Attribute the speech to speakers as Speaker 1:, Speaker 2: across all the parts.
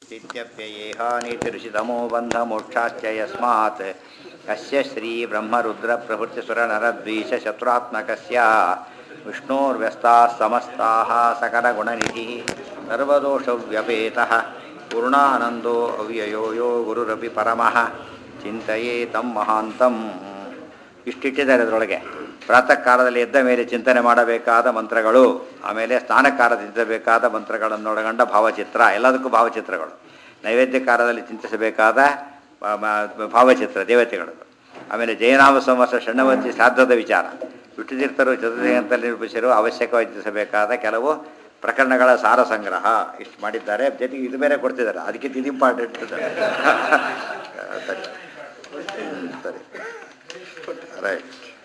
Speaker 1: इत्यप्ययेहानीतिरुषितमो बन्धमोक्षाश्च यस्मात् कस्य श्रीब्रह्मरुद्रप्रभृतिसुरनरद्वीषशत्रुरात्मकस्य विष्णोर्व्यस्ताः समस्ताः सकलगुणनिधिः सर्वदोषव्यपेतः पूर्णानन्दो अव्ययो यो ಗುರುರಪಿ ಪರಮಃ ಚಿಂತೆಯೇ ತಮ್ಮ ಮಹಾಂತಂ ಇಷ್ಟಿಟ್ಟಿದ್ದಾರೆ ಅದರೊಳಗೆ ಪ್ರಾತಃ ಕಾಲದಲ್ಲಿ ಎದ್ದ ಮೇಲೆ ಚಿಂತನೆ ಮಾಡಬೇಕಾದ ಮಂತ್ರಗಳು ಆಮೇಲೆ ಸ್ನಾನಕಾಲದಿಂದಬೇಕಾದ ಮಂತ್ರಗಳನ್ನೊಳಗೊಂಡ ಭಾವಚಿತ್ರ ಎಲ್ಲದಕ್ಕೂ ಭಾವಚಿತ್ರಗಳು ನೈವೇದ್ಯ ಕಾಲದಲ್ಲಿ ಚಿಂತಿಸಬೇಕಾದ ಆ, ಮ- ಭಾವಚಿತ್ರ ದೇವತೆಗಳು ಆಮೇಲೆ ಜಯನಾಮ ಸಂವತ್ಸರ ಷಣ್ಣವತಿ ಶ್ರಾದ್ದದ ವಿಚಾರ ವಿಷ್ಣುತೀರ್ಥರು ಚತುರ್ಥ ನಿರೂಪಿಸಿರುವ ಅವಶ್ಯಕವಾಗಿ ತಿಳಿಸಬೇಕಾದ ಕೆಲವು ಪ್ರಕರಣಗಳ ಸಾರ ಸಂಗ್ರಹ ಇಷ್ಟು ಮಾಡಿದ್ದಾರೆ ಜೊತೆಗೆ ಇದು ಬೇರೆ ಕೊಡ್ತಿದ್ದಾರೆ ಅದಕ್ಕೆ ಇದು ಇಂಪಾರ್ಟೆಂಟ್ ಸರಿ ಹ್ಮ್, ಸರಿ ರೈಟ್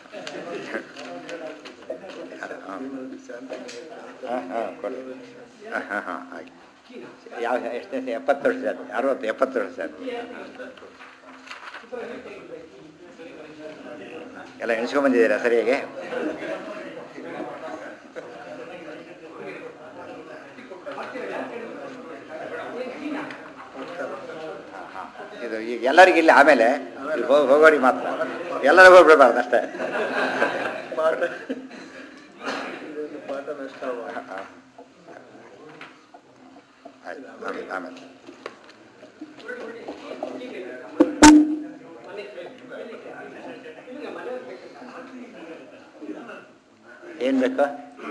Speaker 1: ಹಾಂ ಹಾಂ ಕೊಡಿ ಹಾಂ ಹಾಂ ಹಾಂ ಆಯ್ತು ಯಾವ ಎಷ್ಟನೇ ಎಪ್ಪತ್ತು ವರ್ಷ ಆಯ್ತು ಅರವತ್ತು ಎಪ್ಪತ್ತು ವರ್ಷ ಆಯ್ತು ಎಲ್ಲ ಎಣಿಸ್ಕೊಂಬಂದಿದ್ದೀರಾ ಸರಿಯಾಗಿ ಇದು ಈಗ ಎಲ್ಲರಿಗೂ ಇಲ್ಲಿ ಆಮೇಲೆ ಇಲ್ಲಿ ಹೋಗಿ ಹೋಗೋರಿ ಮಾತ್ರ ಎಲ್ಲರಿಗೂ ಹೋಗ್ಬಿಡ್ಬಾರ್ದು ಅಷ್ಟೇ
Speaker 2: ಪಾಠ ಇದೊಂದು ಪಾಠ ನಷ್ಟ ಆಗುವ.
Speaker 1: ಹಾಂ. ಆಯ್ತು ಆಮೇಲೆ ಆಮೇಲೆ ಏನು ಬೇಕು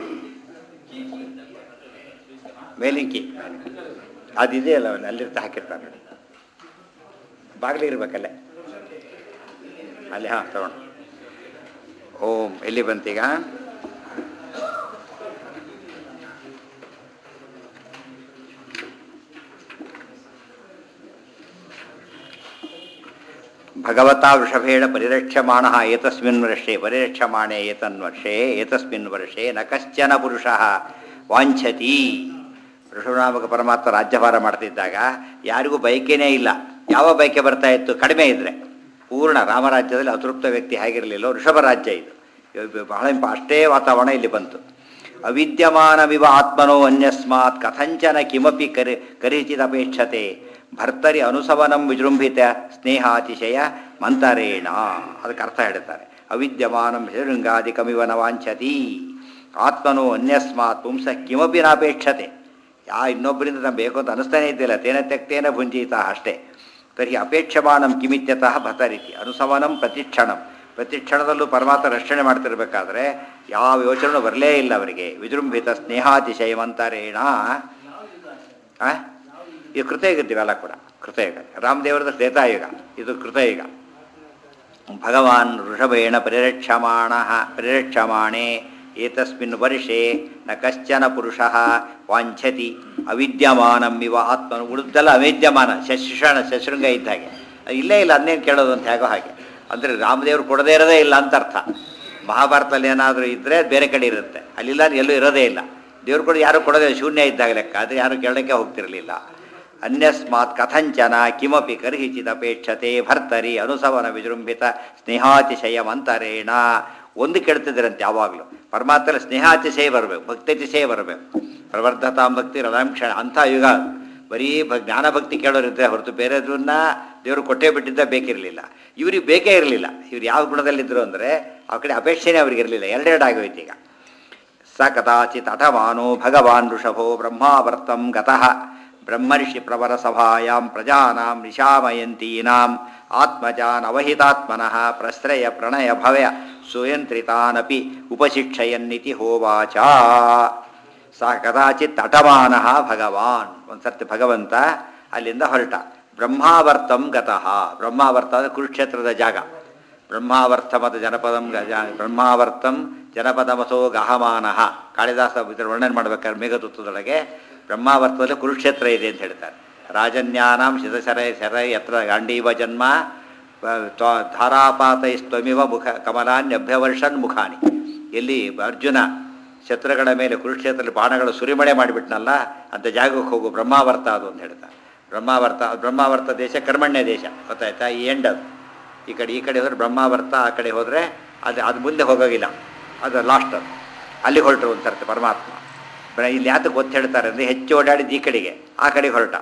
Speaker 1: ಮೇಲಿಂಕಿ ಅದಿದೆಯಲ್ಲ ಅವನು ಅಲ್ಲಿರ್ತ ಹಾಕಿರ್ತಾನೆ ನೋಡಿ ಬಾಗಿಲು ಇರ್ಬೇಕಲ್ಲೇ ಅಲ್ಲಿ ಹಾಂ ತಗೊಂಡು ಓಂ ಎಲ್ಲಿ ಬಂತೀಗ ಭಗವತಾ ವೃಷಭೇಣ ಪರಿರಕ್ಷ್ಯಮಾಣ ಏತಸ್ಮಿನ್ ವರ್ಷೆ ಪರಿರಕ್ಷ್ಯಮಾಣೆ ಏತನ್ವರ್ಷೆ ಏತಸ್ಮಿನ್ ವರ್ಷೆ ನ ಕಶ್ಚನ ಪುರುಷ ವಾಂಛತಿ ವೃಷಭನಾಮಕ ಪರಮಾತ್ಮ ರಾಜ್ಯಭಾರ ಮಾಡ್ತಿದ್ದಾಗ ಯಾರಿಗೂ ಬಯಕೆನೇ ಇಲ್ಲ ಯಾವ ಬಯಕೆ ಬರ್ತಾ ಇತ್ತು ಕಡಿಮೆ ಇದ್ದರೆ ಪೂರ್ಣ ರಾಮರಾಜ್ಯದಲ್ಲಿ ಅತೃಪ್ತ ವ್ಯಕ್ತಿ ಹೇಗಿರಲಿಲ್ಲ ವೃಷಭ ರಾಜ್ಯ ಇದು ಇದು ಬಹಳ ಇಂಪ ಅಷ್ಟೇ ವಾತಾವರಣ ಇಲ್ಲಿ ಬಂತು ಅವಿದ್ಯಮಾನವಿವ ಆತ್ಮನೋ ಅನ್ಯಸ್ಮಾತ್ ಕಥಂಚನ ಕಿಮಪಿ ಕರಿ ಕರಿಚಿದಪೇಕ್ಷತೆ ಭರ್ತರಿ ಅನುಸವನಂ ವಿಜೃಂಭಿತ ಸ್ನೇಹಾತಿಶಯ ಮಂತರೇಣ ಅದಕ್ಕೆ ಅರ್ಥ ಹೇಳ್ತಾರೆ ಅವಿದ್ಯಮಾನಂ ಶೃಂಗಾದಿಕಮಿವ ನ ವಾಂಛತಿ ಆತ್ಮನೋ ಅನ್ಯಸ್ಮಾತ್ ಪುಂಸ ಕಿಮಪಿ ನಾಪೇಕ್ಷತೆ ಯಾ ಇನ್ನೊಬ್ಬರಿಂದ ನಾವು ಬೇಕು ಅಂತ ಅನಿಸ್ತಾನೆ ಇದ್ದಿಲ್ಲ ತೇನ ತೆಕ್ತೇನ ಭುಂಜಿತ ಅಷ್ಟೇ ತರ್ಹಿ ಅಪೇಕ್ಷಮಾನಂ ಕಿಮಿತ್ಯತಃ ಭತರಿತಿ ಅನುಸವನಂ ಪ್ರತಿಕ್ಷಣಂ ಪ್ರತಿಕ್ಷಣದಲ್ಲೂ ಪರಮಾತ್ಮ ರಕ್ಷಣೆ ಮಾಡ್ತಿರ್ಬೇಕಾದ್ರೆ ಯಾವ ಯೋಚನೆ ಬರಲೇ ಇಲ್ಲ ಅವರಿಗೆ ವಿಜೃಂಭಿತ ಸ್ನೇಹಾತಿಶಯವಂತರೇಣ ಆ? ಇದು ಕೃತಯುಗ ಇವೆಲ್ಲ ಕೂಡ ಕೃತಯುಗ ರಾಮದೇವರದ ತ್ರೇತಾಯುಗ ಇದು ಕೃತಯುಗ ಭಗವಾನ್ ವೃಷಭೇಣ ಪರಿರಕ್ಷಮಾಣ ಪರಿರಕ್ಷಮಾಣೆ ಏತಸ್ಮಿನ್ ವರ್ಷೆ ನ ಕಶ್ಚನ ಪುರುಷ ವಾಂಛತಿ ಅವಿದ್ಯಮಾನಂ ಇವ ಆತ್ಮನು ಉಳಿದೆಲ್ಲ ಅವಿದ್ಯಮಾನ ಶಶೃಷಣ ಶಶೃಂಗ ಇದ್ದ ಹಾಗೆ ಅದು ಇಲ್ಲೇ ಇಲ್ಲ ಅದನ್ನೇನು ಕೇಳೋದು ಅಂತ ಹೇಗೋ ಹಾಗೆ ಅಂದರೆ ರಾಮದೇವರು ಕೊಡದೇ ಇರೋದೇ ಇಲ್ಲ ಅಂತ ಅರ್ಥ ಮಹಾಭಾರತದಲ್ಲಿ ಏನಾದರೂ ಇದ್ದರೆ ಬೇರೆ ಕಡೆ ಇರುತ್ತೆ ಅಲ್ಲಿಲ್ಲ ಅಂದ್ರೆ ಎಲ್ಲೂ ಇರೋದೇ ಇಲ್ಲ ದೇವ್ರು ಕೂಡ ಯಾರು ಕೊಡೋದೇ ಇಲ್ಲ, ಶೂನ್ಯ ಇದ್ದಾಗ ಲೆಕ್ಕ ಆದರೆ ಯಾರು ಕೇಳೋಕ್ಕೆ ಹೋಗ್ತಿರಲಿಲ್ಲ ಅನ್ಯಸ್ಮಾತ್ ಕಥಂಚನ ಕಿಮಪಿ ಕರ್ಹಿಚಿದ ಅಪೇಕ್ಷತೆ ಭರ್ತರಿ ಅನುಸವನ ವಿಜೃಂಭಿತ ಸ್ನೇಹಾತಿಶಯ ಮಂತರೇಣ ಒಂದು ಕೇಳ್ತಿದ್ದರಂತೆ ಯಾವಾಗಲೂ ಪರಮಾತ್ಮನ ಸ್ನೇಹಾತಿಶಯ ಬರಬೇಕು ಭಕ್ತಿತಿಶಯ ಬರಬೇಕು ಪ್ರವರ್ಧತಾಂ ಭಕ್ತಿ ರದಾಂಕ್ಷಣ ಅಂಥ ಯುಗ ಅದು. ಬರೀ ಭ ಜ್ಞಾನಭಕ್ತಿ ಕೇಳೋರಿದ್ದೆ ಹೊರತು ಬೇರೆದ್ರನ್ನ ದೇವರು ಕೊಟ್ಟೇ ಬಿಟ್ಟಿದ್ದ ಬೇಕಿರಲಿಲ್ಲ ಇವ್ರಿಗೆ ಬೇಕೇ ಇರಲಿಲ್ಲ ಇವ್ರು ಯಾವ ಗುಣದಲ್ಲಿದ್ದರು ಅಂದರೆ ಆ ಕಡೆ ಅಪೇಕ್ಷೆನೇ ಅವ್ರಿಗೆ ಇರಲಿಲ್ಲ ಎರಡೆರಡು ಆಗೋಯ್ತು ಈಗ ಸ ಕದಾಚಿತ್ ಅಠಮಾನೋ ಭಗವಾನ್ ಋಷಭೋ ಬ್ರಹ್ಮಾವರ್ತಂ ಗತಃ ಬ್ರಹ್ಮರ್ಷಿ ಪ್ರವರ ಸಭಾಯಾಂ ಪ್ರಜಾನಾಂ ನಿಶಾಮಯಂತೀನಾಂ ಆತ್ಮಜಾನ್ ಅವಹಿತಾತ್ಮನಃ ಪ್ರಶ್ರಯ ಪ್ರಣಯ ಭವ್ಯ ಸುಯಂತ್ರಿತಾನಪಿ ಉಪಶಿಕ್ಷಯನ್ನಿತಿ ಹೋವಾಚ ಸ ಕದಾಚಿತ್ ಅಟಮಾನ ಭಗವಾನ್ ಒಂದು ಸರ್ತಿ ಭಗವಂತ ಅಲ್ಲಿಂದ ಹೊರಟ ಬ್ರಹ್ಮಾವರ್ತಂ ಗತಃ ಬ್ರಹ್ಮಾವರ್ತ ಅಂದರೆ ಕುರುಕ್ಷೇತ್ರದ ಜಾಗ ಬ್ರಹ್ಮಾವರ್ತ ಮತ್ತು ಜನಪದಂ ಗಜ ಬ್ರಹ್ಮಾವರ್ತಂ ಜನಪದಮಸೋ ಗಹಮಾನಃ ಕಾಳಿದಾಸ ಇದರ ವರ್ಣನೆ ಮಾಡ್ಬೇಕಾದ್ರೆ ಮೇಘದೂತದೊಳಗೆ ಬ್ರಹ್ಮಾವರ್ತದಲ್ಲಿ ಕುರುಕ್ಷೇತ್ರ ಇದೆ ಅಂತ ಹೇಳ್ತಾರೆ ರಾಜನ್ಯಾನಾಂ ಶಿತಶರ ಶರ ಯತ್ರ ಗಾಂಡೀವ ಜನ್ಮ ತ್ವ- ಧಾರಾಪಾತೈಸ್ತ್ವಮಿವ ಮುಖ ಕಮಲಾನ್ಯಭ್ಯವರ್ಷನ್ ಮುಖಾನಿ ಎಲ್ಲಿ ಅರ್ಜುನ ಶತ್ರುಗಳ ಮೇಲೆ ಕುರುಕ್ಷೇತ್ರದಲ್ಲಿ ಬಾಣಗಳು ಸುರಿಮಳೆ ಮಾಡಿಬಿಟ್ನಲ್ಲ ಅಂತ ಜಾಗಕ್ಕೆ ಹೋಗು ಬ್ರಹ್ಮಾವರ್ತ ಅದು ಅಂತ ಹೇಳ್ತಾರೆ ಬ್ರಹ್ಮಾವರ್ತ ಬ್ರಹ್ಮಾವರ್ತ ದೇಶ ಕರ್ಮಣ್ಯ ದೇಶ ಗೊತ್ತಾಯ್ತಾ ಈ ಎಂಡ್ ಅದು ಈ ಕಡೆ ಈ ಕಡೆ ಹೋದ್ರೆ ಬ್ರಹ್ಮಾವರ್ತ ಆ ಕಡೆ ಹೋದರೆ ಅದು ಅದು ಮುಂದೆ ಹೋಗೋಗಿಲ್ಲ ಅದು ಲಾಸ್ಟ್ ಅದು ಅಲ್ಲಿ ಹೊರಟರು ಒಂದು ಸರ್ತಿ ಪರಮಾತ್ಮ ಬ್ರ- ಇಲ್ಲಿ ಯಾತಕ್ಕೆ ಗೊತ್ತು ಹೇಳ್ತಾರೆ ಅಂದರೆ ಹೆಚ್ಚು ಓಡಾಡಿದ್ದು ಈ ಕಡೆಗೆ ಆ ಕಡೆಗೆ ಹೊರಟ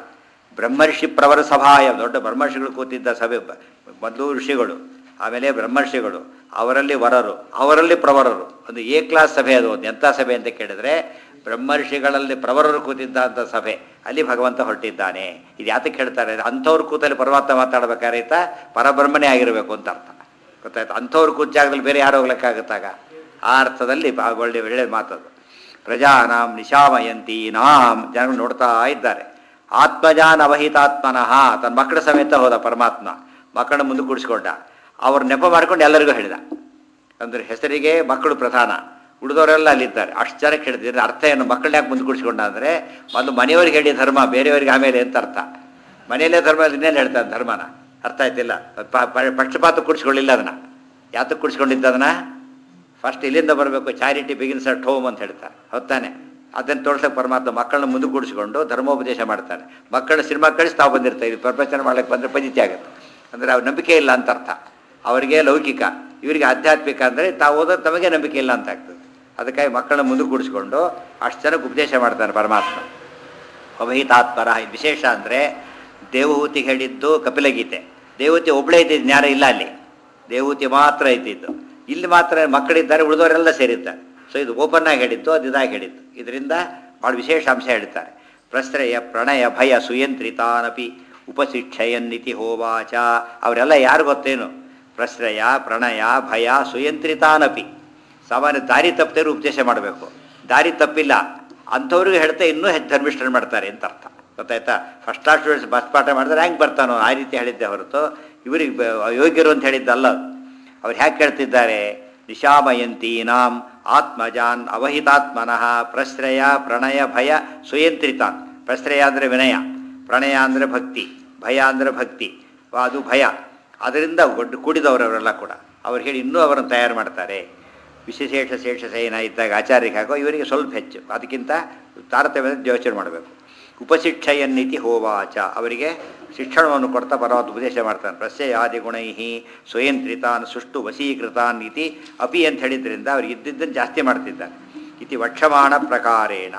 Speaker 1: ಬ್ರಹ್ಮರ್ಷಿ ಪ್ರವರ ಸಭಾಯ ದೊಡ್ಡ ಬ್ರಹ್ಮರ್ಷಿಗಳು ಕೂತಿದ್ದ ಸಭೆ ಬ- ಮೊದಲು ಋಷಿಗಳು ಆಮೇಲೆ ಬ್ರಹ್ಮರ್ಷಿಗಳು ಅವರಲ್ಲಿ ವರರು ಅವರಲ್ಲಿ ಪ್ರವರರು ಒಂದು ಎ ಕ್ಲಾಸ್ ಸಭೆ ಅದು ಒಂದು ಎಂಥ ಸಭೆ ಅಂತ ಕೇಳಿದ್ರೆ ಬ್ರಹ್ಮರ್ಷಿಗಳಲ್ಲಿ ಪ್ರವರರು ಕೂತಿದ್ದಂಥ ಸಭೆ ಅಲ್ಲಿ ಭಗವಂತ ಹೊರಟಿದ್ದಾನೆ ಇದು ಯಾತಕ್ಕೆ ಹೇಳ್ತಾರೆ ಅಂಥವ್ರು ಕೂತಲ್ಲಿ ಪರಮಾತ್ಮ ಮಾತಾಡ್ಬೇಕಾರೈತ ಪರಬ್ರಹ್ಮನೇ ಆಗಿರಬೇಕು ಅಂತ ಅರ್ಥ ಗೊತ್ತಾಯ್ತು ಅಂಥವ್ರು ಕೂತ ಜಾಗದಲ್ಲಿ ಬೇರೆ ಯಾರು ಹೋಗ್ಲಿಕ್ಕಾಗತ್ತಾಗ ಆ ಅರ್ಥದಲ್ಲಿ ಬಾ- ಒಳ್ಳೆ ಒಳ್ಳೆ ಮಾತದು ಪ್ರಜಾನಾಂ ನಿಶಾಮಯಂತಿ ನಾಂ ಜನಗಳು ನೋಡ್ತಾ ಇದ್ದಾರೆ ಆತ್ಮಜಾನ್ ಅವಹಿತಾತ್ಮನಃ ತನ್ನ ಮಕ್ಕಳ ಸಮೇತ ಹೋದ ಪರಮಾತ್ಮ ಮಕ್ಕಳನ್ನ ಮುಂದೆ ಕೂಡಿಸ್ಕೊಂಡ ಅವ್ರ ನೆಪ ಮಾಡ್ಕೊಂಡು ಎಲ್ಲರಿಗೂ ಹೇಳಿದ ಅಂದ್ರೆ ಹೆಸರಿಗೆ ಮಕ್ಕಳು ಪ್ರಧಾನ ಉಳಿದವರೆಲ್ಲ ಅಲ್ಲಿದ್ದಾರೆ ಅಷ್ಟು ಜನಕ್ಕೆ ಹೇಳಿದ್ರೆ ಅರ್ಥ ಏನು ಮಕ್ಕಳನ್ನ ಯಾಕೆ ಮುಂದೆ ಕೂಡಿಸ್ಕೊಂಡ ಅಂದರೆ ಮೊದಲು ಮನೆಯವ್ರಿಗೆ ಹೇಳಿ ಧರ್ಮ ಬೇರೆಯವರಿಗೆ ಆಮೇಲೆ ಅಂತ ಅರ್ಥ ಮನೆಯಲ್ಲೇ ಧರ್ಮ ಇನ್ನೇನು ಹೇಳ್ತಾನೆ ಧರ್ಮನ ಅರ್ಥ ಆಯ್ತಿಲ್ಲ ಪ- ಪ- ಪಕ್ಷಪಾತ ಕೂಡಿಸ್ಕೊಳ್ಳಿಲ್ಲ ಅದನ್ನ ಯಾತಕ್ಕೆ ಕೂಡಿಸ್ಕೊಂಡಿದ್ದ ಅದನ್ನ ಫಸ್ಟ್ ಇಲ್ಲಿಂದ ಬರಬೇಕು ಚಾರಿಟಿ ಬಿಗಿನ್ಸ್ ಅಟ್ ಹೋಮ್ ಅಂತ ಹೇಳ್ತಾರೆ ಹೊತ್ತಾನೆ ಅದನ್ನು ತೋರ್ಸಕ್ಕೆ ಪರಮಾತ್ಮ ಮಕ್ಕಳನ್ನ ಮುಂದೆ ಕೂಡಿಸ್ಕೊಂಡು ಧರ್ಮೋಪದೇಶ ಮಾಡ್ತಾನೆ ಮಕ್ಕಳ ಸಿನಿಮಾ ಕಳಿಸಿ ತಾವು ಬಂದಿರ್ತಾರೆ ಇದು ಪ್ರಪಂಚನ ಮಾಡ್ಲಿಕ್ಕೆ ಬಂದರೆ ಪದ್ಧತಿ ಆಗುತ್ತೆ ಅಂದರೆ ಅವ್ರ ನಂಬಿಕೆ ಇಲ್ಲ ಅಂತ ಅರ್ಥ ಅವರಿಗೆ ಲೌಕಿಕ ಇವರಿಗೆ ಆಧ್ಯಾತ್ಮಿಕ ಅಂದರೆ ತಾವು ಓದೋದು ತಮಗೆ ನಂಬಿಕೆ ಇಲ್ಲ ಅಂತ ಆಗ್ತದೆ ಅದಕ್ಕಾಗಿ ಮಕ್ಕಳನ್ನ ಮುಂದೆ ಕೂಡಿಸ್ಕೊಂಡು ಅಷ್ಟು ಜನಕ್ಕೆ ಉಪದೇಶ ಮಾಡ್ತಾನೆ ಪರಮಾತ್ಮ ಅಭಹಿತಾತ್ಪರ ಇದು ವಿಶೇಷ ಅಂದರೆ ದೇವಹೂತಿ ಹೇಳಿದ್ದು ಕಪಿಲಗೀತೆ ದೇವಹೂತಿ ಒಬ್ಬಳೇ ಇದ್ದಿದ್ದು ಜ್ಞಾನ ಇಲ್ಲ ಅಲ್ಲಿ ದೇವಹೂತಿ ಮಾತ್ರ ಇದ್ದಿದ್ದು ಇಲ್ಲಿ ಮಾತ್ರ ಮಕ್ಕಳಿದ್ದಾರೆ ಉಳಿದವರೆಲ್ಲ ಸೇರಿದ್ದಾರೆ ಸೊ ಇದು ಓಪನ್ ಆಗಿ ಹೇಳಿದ್ದು ಅದು ಇದಾಗಿ ಹೇಳಿದ್ದು ಇದರಿಂದ ಭಾಳ ವಿಶೇಷ ಅಂಶ ಹೇಳ್ತಾರೆ ಪ್ರಶ್ರಯ ಪ್ರಣಯ ಭಯ ಸುಯಂತ್ರಿತಾನಪಿ ಉಪಶಿಕ್ಷಯನ್ನಿತಿ ಹೋವಾಚ ಅವರೆಲ್ಲ ಯಾರು ಗೊತ್ತೇನು ಪ್ರಶ್ರಯ ಪ್ರಣಯ ಭಯ ಸುಯಂತ್ರಿತಾನಪಿ ಸಾಮಾನ್ಯ ದಾರಿ ತಪ್ಪದೇರು ಉಪದೇಶ ಮಾಡಬೇಕು ದಾರಿ ತಪ್ಪಿಲ್ಲ ಅಂಥವ್ರಿಗೆ ಹೇಳ್ತಾ ಇನ್ನೂ ಹೆಚ್ಚು ಧರ್ಮಿಷ್ಠರು ಮಾಡ್ತಾರೆ ಅಂತ ಅರ್ಥ ಗೊತ್ತಾಯ್ತಾ ಫಸ್ಟ್ ಕ್ಲಾಸ್ ಸ್ಟೂಡೆಂಟ್ಸ್ ಬಸ್ ಪಾಠ ಮಾಡಿದ್ರೆ ಹೆಂಗೆ ಬರ್ತಾನೋ ಆ ರೀತಿ ಹೇಳಿದ್ದೆ ಹೊರತು ಇವರಿಗೆ ಬ- ಅಯೋಗ್ಯರು ಅಂತ ಹೇಳಿದ್ದಲ್ಲ ಅದು. ಅವ್ರು ಹ್ಯಾಕೆ ಕೇಳ್ತಿದ್ದಾರೆ ನಿಶಾಮಯಂತೀನಾಂ ಆತ್ಮಜಾನ್ ಅವಹಿತಾತ್ಮನಃ ಪ್ರಶ್ರಯ ಪ್ರಣಯ ಭಯ ಸುಯಂತ್ರಿತಾನ್ ಪ್ರಶ್ರಯ ಅಂದರೆ ವಿನಯ ಪ್ರಣಯ ಅಂದರೆ ಭಕ್ತಿ ಭಯ ಅಂದರೆ ಭಕ್ತಿ ಅದು ಭಯ ಅದರಿಂದ ಒಡ್ಡು ಕೂಡಿದವರವರೆಲ್ಲ ಕೂಡ ಅವ್ರು ಹೇಳಿ ಇನ್ನೂ ಅವರನ್ನು ತಯಾರು ಮಾಡ್ತಾರೆ ವಿಶೇಷ ಶೇಷ ಸೇನ ಇದ್ದಾಗ ಆಚಾರ್ಯಕ್ಕೆ ಹಾಕೋ ಇವರಿಗೆ ಸ್ವಲ್ಪ ಹೆಚ್ಚು ಅದಕ್ಕಿಂತ ತಾರತಮ್ಯ ಯೋಚನೆ ಮಾಡಬೇಕು ಉಪಶಿಕ್ಷಯನ್ನಿತಿ ಹೋವಾಚ ಅವರಿಗೆ ಶಿಕ್ಷಣವನ್ನು ಕೊಡ್ತಾ ಪರಮಾತ್ಮ ಉಪದೇಶ ಮಾಡ್ತಾನೆ ಪ್ರಸ್ಯಯಾದಿ ಗುಣೈ ಸ್ವಯಂತ್ರಿತಾನ್ ಸುಷ್ಟು ವಶೀಕೃತಾನ್ ಇತಿ ಅಪಿ ಅಂತ ಹೇಳಿದ್ರಿಂದ ಅವ್ರಿಗೆ ಇದ್ದಿದ್ದನ್ನು ಜಾಸ್ತಿ ಮಾಡ್ತಿದ್ದಾನೆ ಇತಿ ವಕ್ಷಮಾಣ ಪ್ರಕಾರೇಣ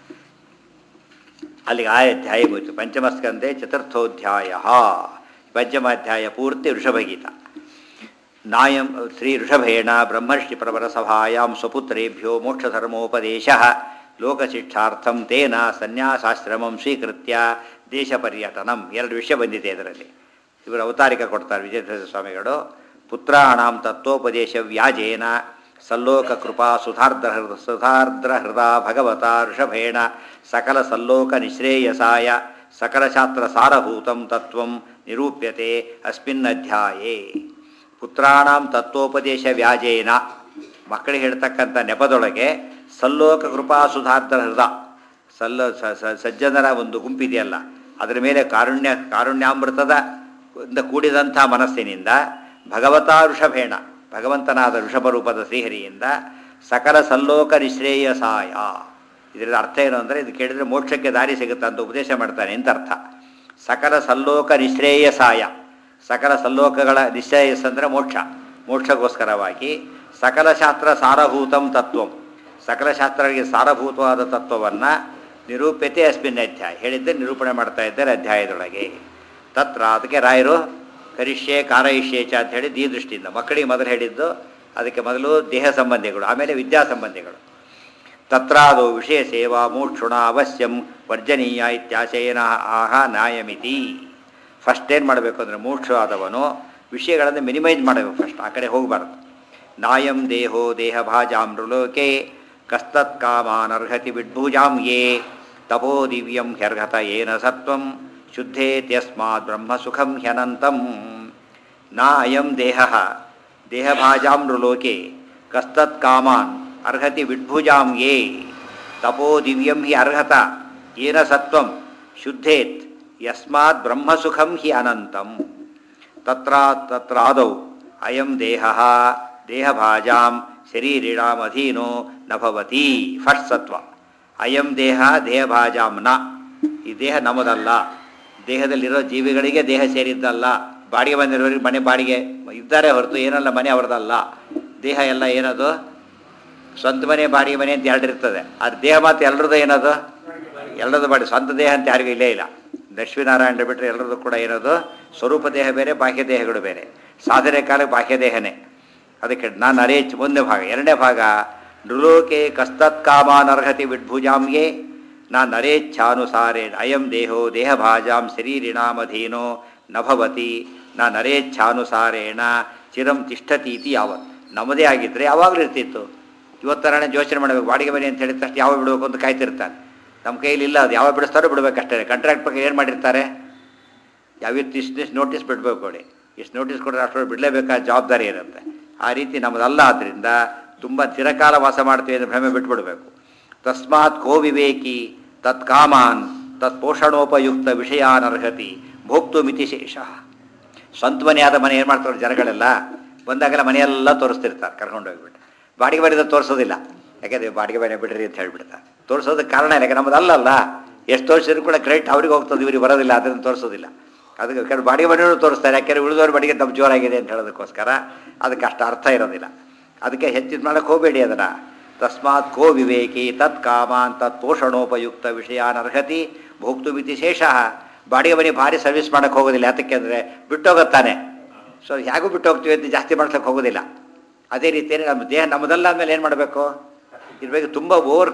Speaker 1: ಅಲ್ಲಿಗೆ ಆ ಅಧ್ಯಾಯ ಹೋಯಿತು ಪಂಚಮಸ್ಕಂದೆ ಚತುರ್ಥೋಧ್ಯಾಯ ಪಂಚಮಾಧ್ಯಾಯ ಪೂರ್ತಿ ವೃಷಭಗೀತ ನಾಯಂ ಶ್ರೀ ಋಷಭೇಣ ಬ್ರಹ್ಮರ್ಷಿ ಪ್ರವರ ಸಭಾಯಾಂ ಸ್ವಪುತ್ರೇಭ್ಯೋ ಮೋಕ್ಷಧರ್ಮೋಪದೇಶ ಲೋಕಶಿಕ್ಷಾರ್ಥಂ ತೇನ ಸನ್ಯಾಸಾಶ್ರಮಂ ಸ್ವೀಕೃತ್ಯ ದೇಶ ಪರ್ಯಟನಂ ಎರಡು ವಿಷಯ ಬಂದಿದೆ ಇದರಲ್ಲಿ ಇವರು ಅವತಾರಿಕ ಕೊಡ್ತಾರೆ ವಿಜಯಧ್ವಜ ಸ್ವಾಮಿಗಳು ಪುತ್ರಾಣಾಂ ತತ್ವೋಪದೇಶ ವ್ಯಾಜೇನ ಸಲ್ಲೋಕ ಕೃಪಾ ಸುಧಾರ್ದ್ರ ಹೃದ ಸುಧಾರ್ದ್ರ ಹೃದ ಭಗವತ ಋಷಭೇಣ ಸಕಲ ಸಲ್ಲೋಕ ನಿಶ್ರೇಯಸಾಯ ಸಕಲಶಾಸ್ತ್ರ ಸಾರಭೂತಂ ತತ್ವಂ ನಿರೂಪ್ಯತೆ ಅಸ್ಮಿನ್ ಅಧ್ಯಾಯೇ ಪುತ್ರಾಣಾಂ ತತ್ವೋಪದೇಶ ವ್ಯಾಜೇನ ಮಕ್ಕಳಿಗೆ ಹೇಳ್ತಕ್ಕಂಥ ನೆಪದೊಳಗೆ ಸಲ್ಲೋಕ ಕೃಪಾ ಸುಧಾರ್ಥ ಹೃದ ಸಲ್ಲ ಸ- ಸ- ಸಜ್ಜನರ ಒಂದು ಗುಂಪಿದೆಯಲ್ಲ ಅದರ ಮೇಲೆ ಕಾರುಣ್ಯ ಕಾರುಣ್ಯಾಮೃತದ ಇಂದ ಕೂಡಿದಂಥ ಮನಸ್ಸಿನಿಂದ ಭಗವತಾ ಋಷಭೇಣ ಭಗವಂತನಾದ ಋಷಭ ರೂಪದ ಶ್ರೀಹರಿಯಿಂದ ಸಕಲ ಸಲ್ಲೋಕ ನಿಶ್ರೇಯಸಾಯ ಇದರ ಅರ್ಥ ಏನು ಅಂದರೆ ಇದು ಕೇಳಿದರೆ ಮೋಕ್ಷಕ್ಕೆ ದಾರಿ ಸಿಗುತ್ತೆ ಅಂತ ಉಪದೇಶ ಮಾಡ್ತಾನೆ ಅಂತ ಅರ್ಥ ಸಕಲ ಸಲ್ಲೋಕ ನಿಶ್ರೇಯಸಾಯ ಸಕಲ ಸಲ್ಲೋಕಗಳ ನಿಶ್ಚಯಸ್ ಅಂದರೆ ಮೋಕ್ಷ ಮೋಕ್ಷಕ್ಕೋಸ್ಕರವಾಗಿ ಸಕಲ ಶಾಸ್ತ್ರ ಸಾರಭೂತಂ ತತ್ವಂ ಸಕಲ ಶಾಸ್ತ್ರಗಳಿಗೆ ಸಾರಭೂತವಾದ ತತ್ವವನ್ನು ನಿರೂಪ್ಯತೆ ಅಸ್ಮಿನ್ ಅಧ್ಯಾಯ ಹೇಳಿದ್ದೆ ನಿರೂಪಣೆ ಮಾಡ್ತಾ ಇದ್ದಾರೆ ಅಧ್ಯಾಯದೊಳಗೆ ತತ್ರ ಅದಕ್ಕೆ ರಾಯರು ಕರಿಷ್ಯೆ ಕಾರಯಿಷ್ಯೆ ಚ ಅಂತ ಹೇಳಿದ್ದು ಈ ದೃಷ್ಟಿಯಿಂದ ಮಕ್ಕಳಿಗೆ ಮೊದಲು ಹೇಳಿದ್ದು ಅದಕ್ಕೆ ಮೊದಲು ದೇಹ ಸಂಬಂಧಿಗಳು ಆಮೇಲೆ ವಿದ್ಯಾ ಸಂಬಂಧಿಗಳು ತತ್ರಾದೋ ವಿಷಯ ಸೇವಾ ಮೋಕ್ಷುಣ ಅವಶ್ಯಂ ವರ್ಜನೀಯ ಇತ್ಯಾಶಯನ ಆಹ ನ್ಯಾಯಮಿತಿ ಫಸ್ಟ್ ಏನು ಮಾಡಬೇಕು ಅಂದರೆ ಮೋಕ್ಷ ಆದವನು ವಿಷಯಗಳನ್ನು ಮಿನಿಮೈಸ್ ಮಾಡಬೇಕು ಫಸ್ಟ್ ಆ ಕಡೆ ಹೋಗಬಾರ್ದು ನಾಯಂ ದೇಹೋ ದೇಹ ಭಾಜಾಂ ನೃಲೋಕೆ ಕಸ್ತತ್ ಕಾಮಾನರ್ಹತಿ ವಿಡ್ಭುಜಾಂ ಯೇ ತಪೋ ದಿವ್ಯಂ ಹ್ಯರ್ಹತ ಏನ ಸತ್ವಂ ಶುದ್ಧೇತ್ಯಸ್ಮಾತ್ ಬ್ರಹ್ಮಸುಖಂ ಹ್ಯನಂತಂ ನಾ ಅಯಂ ದೇಹ ದೇಹಭಾಜಾಂ ನೃಲೋಕೆ ಕಸ್ತತ್ ಕಾಮಾನ್ ಅರ್ಹತಿ ವಿಡ್ಭುಜಾಂ ಯೇ ತಪೋ ದಿವ್ಯಂ ಹಿ ಅರ್ಹತ ಏನ ಸತ್ವಂ ಶುದ್ಧೇತ್ ಯಸ್ಮಾತ್ ಬ್ರಹ್ಮಸುಖಂ ಹಿ ಅನಂತಂ ತತ್ರ ತತ್ರಾದೌ ಅಯಂ ದೇಹ ದೇಹಭಾಜಾಂ ಶರೀರಿಣಾಮಧೀನೋ ನ ಭವತಿ ಫಸ್ಟ್ ಸತ್ವ ಅಯಂ ದೇಹ ದೇಹಭಾಜಾಂ ನ ಈ ದೇಹ ನಮ್ಮದಲ್ಲ ದೇಹದಲ್ಲಿರೋ ಜೀವಿಗಳಿಗೆ ದೇಹ ಸೇರಿದ್ದಲ್ಲ ಬಾಡಿಗೆ ಬಂದಿರೋರಿಗೆ ಮನೆ ಬಾಡಿಗೆ ಇದ್ದಾರೆ ಹೊರತು ಏನಲ್ಲ ಮನೆ ಅವರದಲ್ಲ ದೇಹ ಎಲ್ಲ ಏನದು ಸ್ವಂತ ಮನೆ ಬಾಡಿಗೆ ಮನೆ ಅಂತ ಎರಡು ಇರ್ತದೆ ಅದು ದೇಹ ಮಾತ್ರ ಎಲ್ಲರದ್ದು ಏನದು ಎಲ್ಲರದ್ದು ಬಾಡಿ ಸ್ವಂತ ದೇಹ ಅಂತ ಯಾರಿಗೂ ಇಲ್ಲೇ ಇಲ್ಲ ಲಕ್ಷ್ಮೀನಾರಾಯಣ ಬಿಟ್ಟರೆ ಎಲ್ಲರದ್ದು ಕೂಡ ಇರೋದು ಸ್ವರೂಪ ದೇಹ ಬೇರೆ ಬಾಹ್ಯ ದೇಹಗಳು ಬೇರೆ ಸಾಧನೆ ಕಾಲಕ್ಕೆ ಬಾಹ್ಯ ದೇಹನೇ ಅದಕ್ಕೆ ನಾನು ಅರೇಚ್ ಒಂದನೇ ಭಾಗ ಎರಡನೇ ಭಾಗ ನೃಲೋಕೆ ಕಸ್ತತ್ ಕಾಮಾನರ್ಹತಿ ವಿಡ್ಭುಜಾಂಗೆ ನಾ ನರೇಚ್ಛಾನುಸಾರೇ ಅಯಂ ದೇಹೋ ದೇಹಭಾಜಾಂ ಶರೀರಿಣಾಮಧೀನೋ ನಭವತಿ ನಾ ನರೇಚ್ಛಾನುಸಾರೇಣ ಚಿರಂ ತಿಷ್ಠತೀತಿ ಯಾವತ್ ನಮ್ಮದೇ ಆಗಿದ್ದರೆ ಯಾವಾಗಲೂ ಇರ್ತಿತ್ತು ಇವತ್ತರನೇ ಯೋಚನೆ ಮಾಡಬೇಕು ಬಾಡಿಗೆ ಮನೆ ಅಂತ ಹೇಳಿದ ತಕ್ಷಣ ಯಾವಾಗ ಬಿಡಬೇಕು ಅಂತ ಕಾಯ್ತಿರ್ತಾನೆ ನಮ್ಮ ಕೈಯಲ್ಲಿ ಇಲ್ಲ ಅದು ಯಾವಾಗ ಬಿಡಿಸ್ತಾರೋ ಬಿಡಬೇಕಷ್ಟೇ ಕಾಂಟ್ರಾಕ್ಟ್ ಬಗ್ಗೆ ಏನು ಮಾಡಿರ್ತಾರೆ ಯಾವಿತ್ತು ಇಷ್ಟು ಇಷ್ಟು ನೋಟಿಸ್ ಬಿಡಬೇಕು ಕೊಡಿ ಇಷ್ಟು ನೋಟಿಸ್ ಕೊಟ್ಟರೆ ಅಷ್ಟೊಂದು ಬಿಡಲೇಬೇಕಾದ ಜವಾಬ್ದಾರಿ ಇರುತ್ತೆ ಆ ರೀತಿ ನಮ್ಮದಲ್ಲ ಆದ್ದರಿಂದ ತುಂಬ ಚಿರಕಾಲ ವಾಸ ಮಾಡ್ತೀವಿ ಅಂತ ಭ್ರಮೆ ಬಿಟ್ಬಿಡಬೇಕು ತಸ್ಮಾತ್ ಕೋ ವಿವೇಕಿ ತತ್ ಕಾಮಾನ್ ತತ್ ಪೋಷಣೋಪಯುಕ್ತ ವಿಷಯಾನರ್ಹತಿ ಭೋಕ್ತು ಮಿತಿ ಶೇಷ ಸ್ವಂತ ಮನೆಯಾದ ಮನೆ ಏನು ಮಾಡ್ತಾರೆ ಜನಗಳೆಲ್ಲ ಬಂದಾಗೆಲ್ಲ ಮನೆಯೆಲ್ಲ ತೋರಿಸ್ತಿರ್ತಾರೆ ಕರ್ಕೊಂಡು ಹೋಗ್ಬಿಟ್ಟು ಬಾಡಿಗೆ ಮನೆಯಿಂದ ತೋರಿಸೋದಿಲ್ಲ ಯಾಕೆಂದರೆ ಬಾಡಿಗೆ ಮನೆ ಬಿಡ್ರಿ ಅಂತ ಹೇಳ್ಬಿಡ್ತಾರೆ ತೋರಿಸೋದಕ್ಕೆ ಕಾರಣ ಇಲ್ಲ ಯಾಕೆ ನಮ್ಮದು ಅಲ್ಲಲ್ಲ ಎಷ್ಟು ತೋರಿಸಿದ್ರು ಕೂಡ ಕ್ರೆಡಿಟ್ ಅವ್ರಿಗೆ ಹೋಗ್ತದೆ ಇವ್ರಿಗೆ ಬರೋದಿಲ್ಲ ಅದನ್ನು ತೋರಿಸೋದಿಲ್ಲ ಅದಕ್ಕೆ ಯಾಕಂದ್ರೆ ಬಾಡಿಗೆ ಮನೆಯೂ ತೋರಿಸ್ತಾರೆ ಯಾಕೆಂದ್ರೆ ಉಳಿದವ್ರ ಬಾಡಿಗೆ ತಮ್ಮ ಜೋರಾಗಿದೆ ಅಂತ ಹೇಳೋದಕ್ಕೋಸ್ಕರ ಅದಕ್ಕೆ ಅಷ್ಟು ಅರ್ಥ ಇರೋದಿಲ್ಲ ಅದಕ್ಕೆ ಹೆಚ್ಚಿನ ಮಾಡಕ್ಕೆ ಹೋಗಬೇಡಿ ಅದನ್ನು ತಸ್ಮಾತ್ ಕೋ ವಿವೇಕಿ ತತ್ ಕಾಮಾನ್ ತತ್ ಪೋಷಣೋಪಯುಕ್ತ ವಿಷಯಾನರ್ಹತಿ ಭೋಕ್ತು ಮಿತಿ ಶೇಷ ಬಾಡಿಗೆ ಮನೆ ಭಾರಿ ಸರ್ವಿಸ್ ಮಾಡೋಕ್ಕೆ ಹೋಗೋದಿಲ್ಲ ಯಾತಕ್ಕೆ ಅಂದರೆ ಬಿಟ್ಟೋಗುತ್ತಾನೆ ಸೊ ಹೇಗೂ ಬಿಟ್ಟು ಹೋಗ್ತೀವಿ ಅಂತ ಜಾಸ್ತಿ ಮಾಡ್ಸೋಕೆ ಹೋಗೋದಿಲ್ಲ ಅದೇ ರೀತಿಯಲ್ಲಿ ನಮ್ಮ ದೇಹ ನಮ್ಮದಲ್ಲ ಅಂದಮೇಲೆ ಏನು ಮಾಡಬೇಕು ಇರಬೇಕು ತುಂಬ ಓವರ್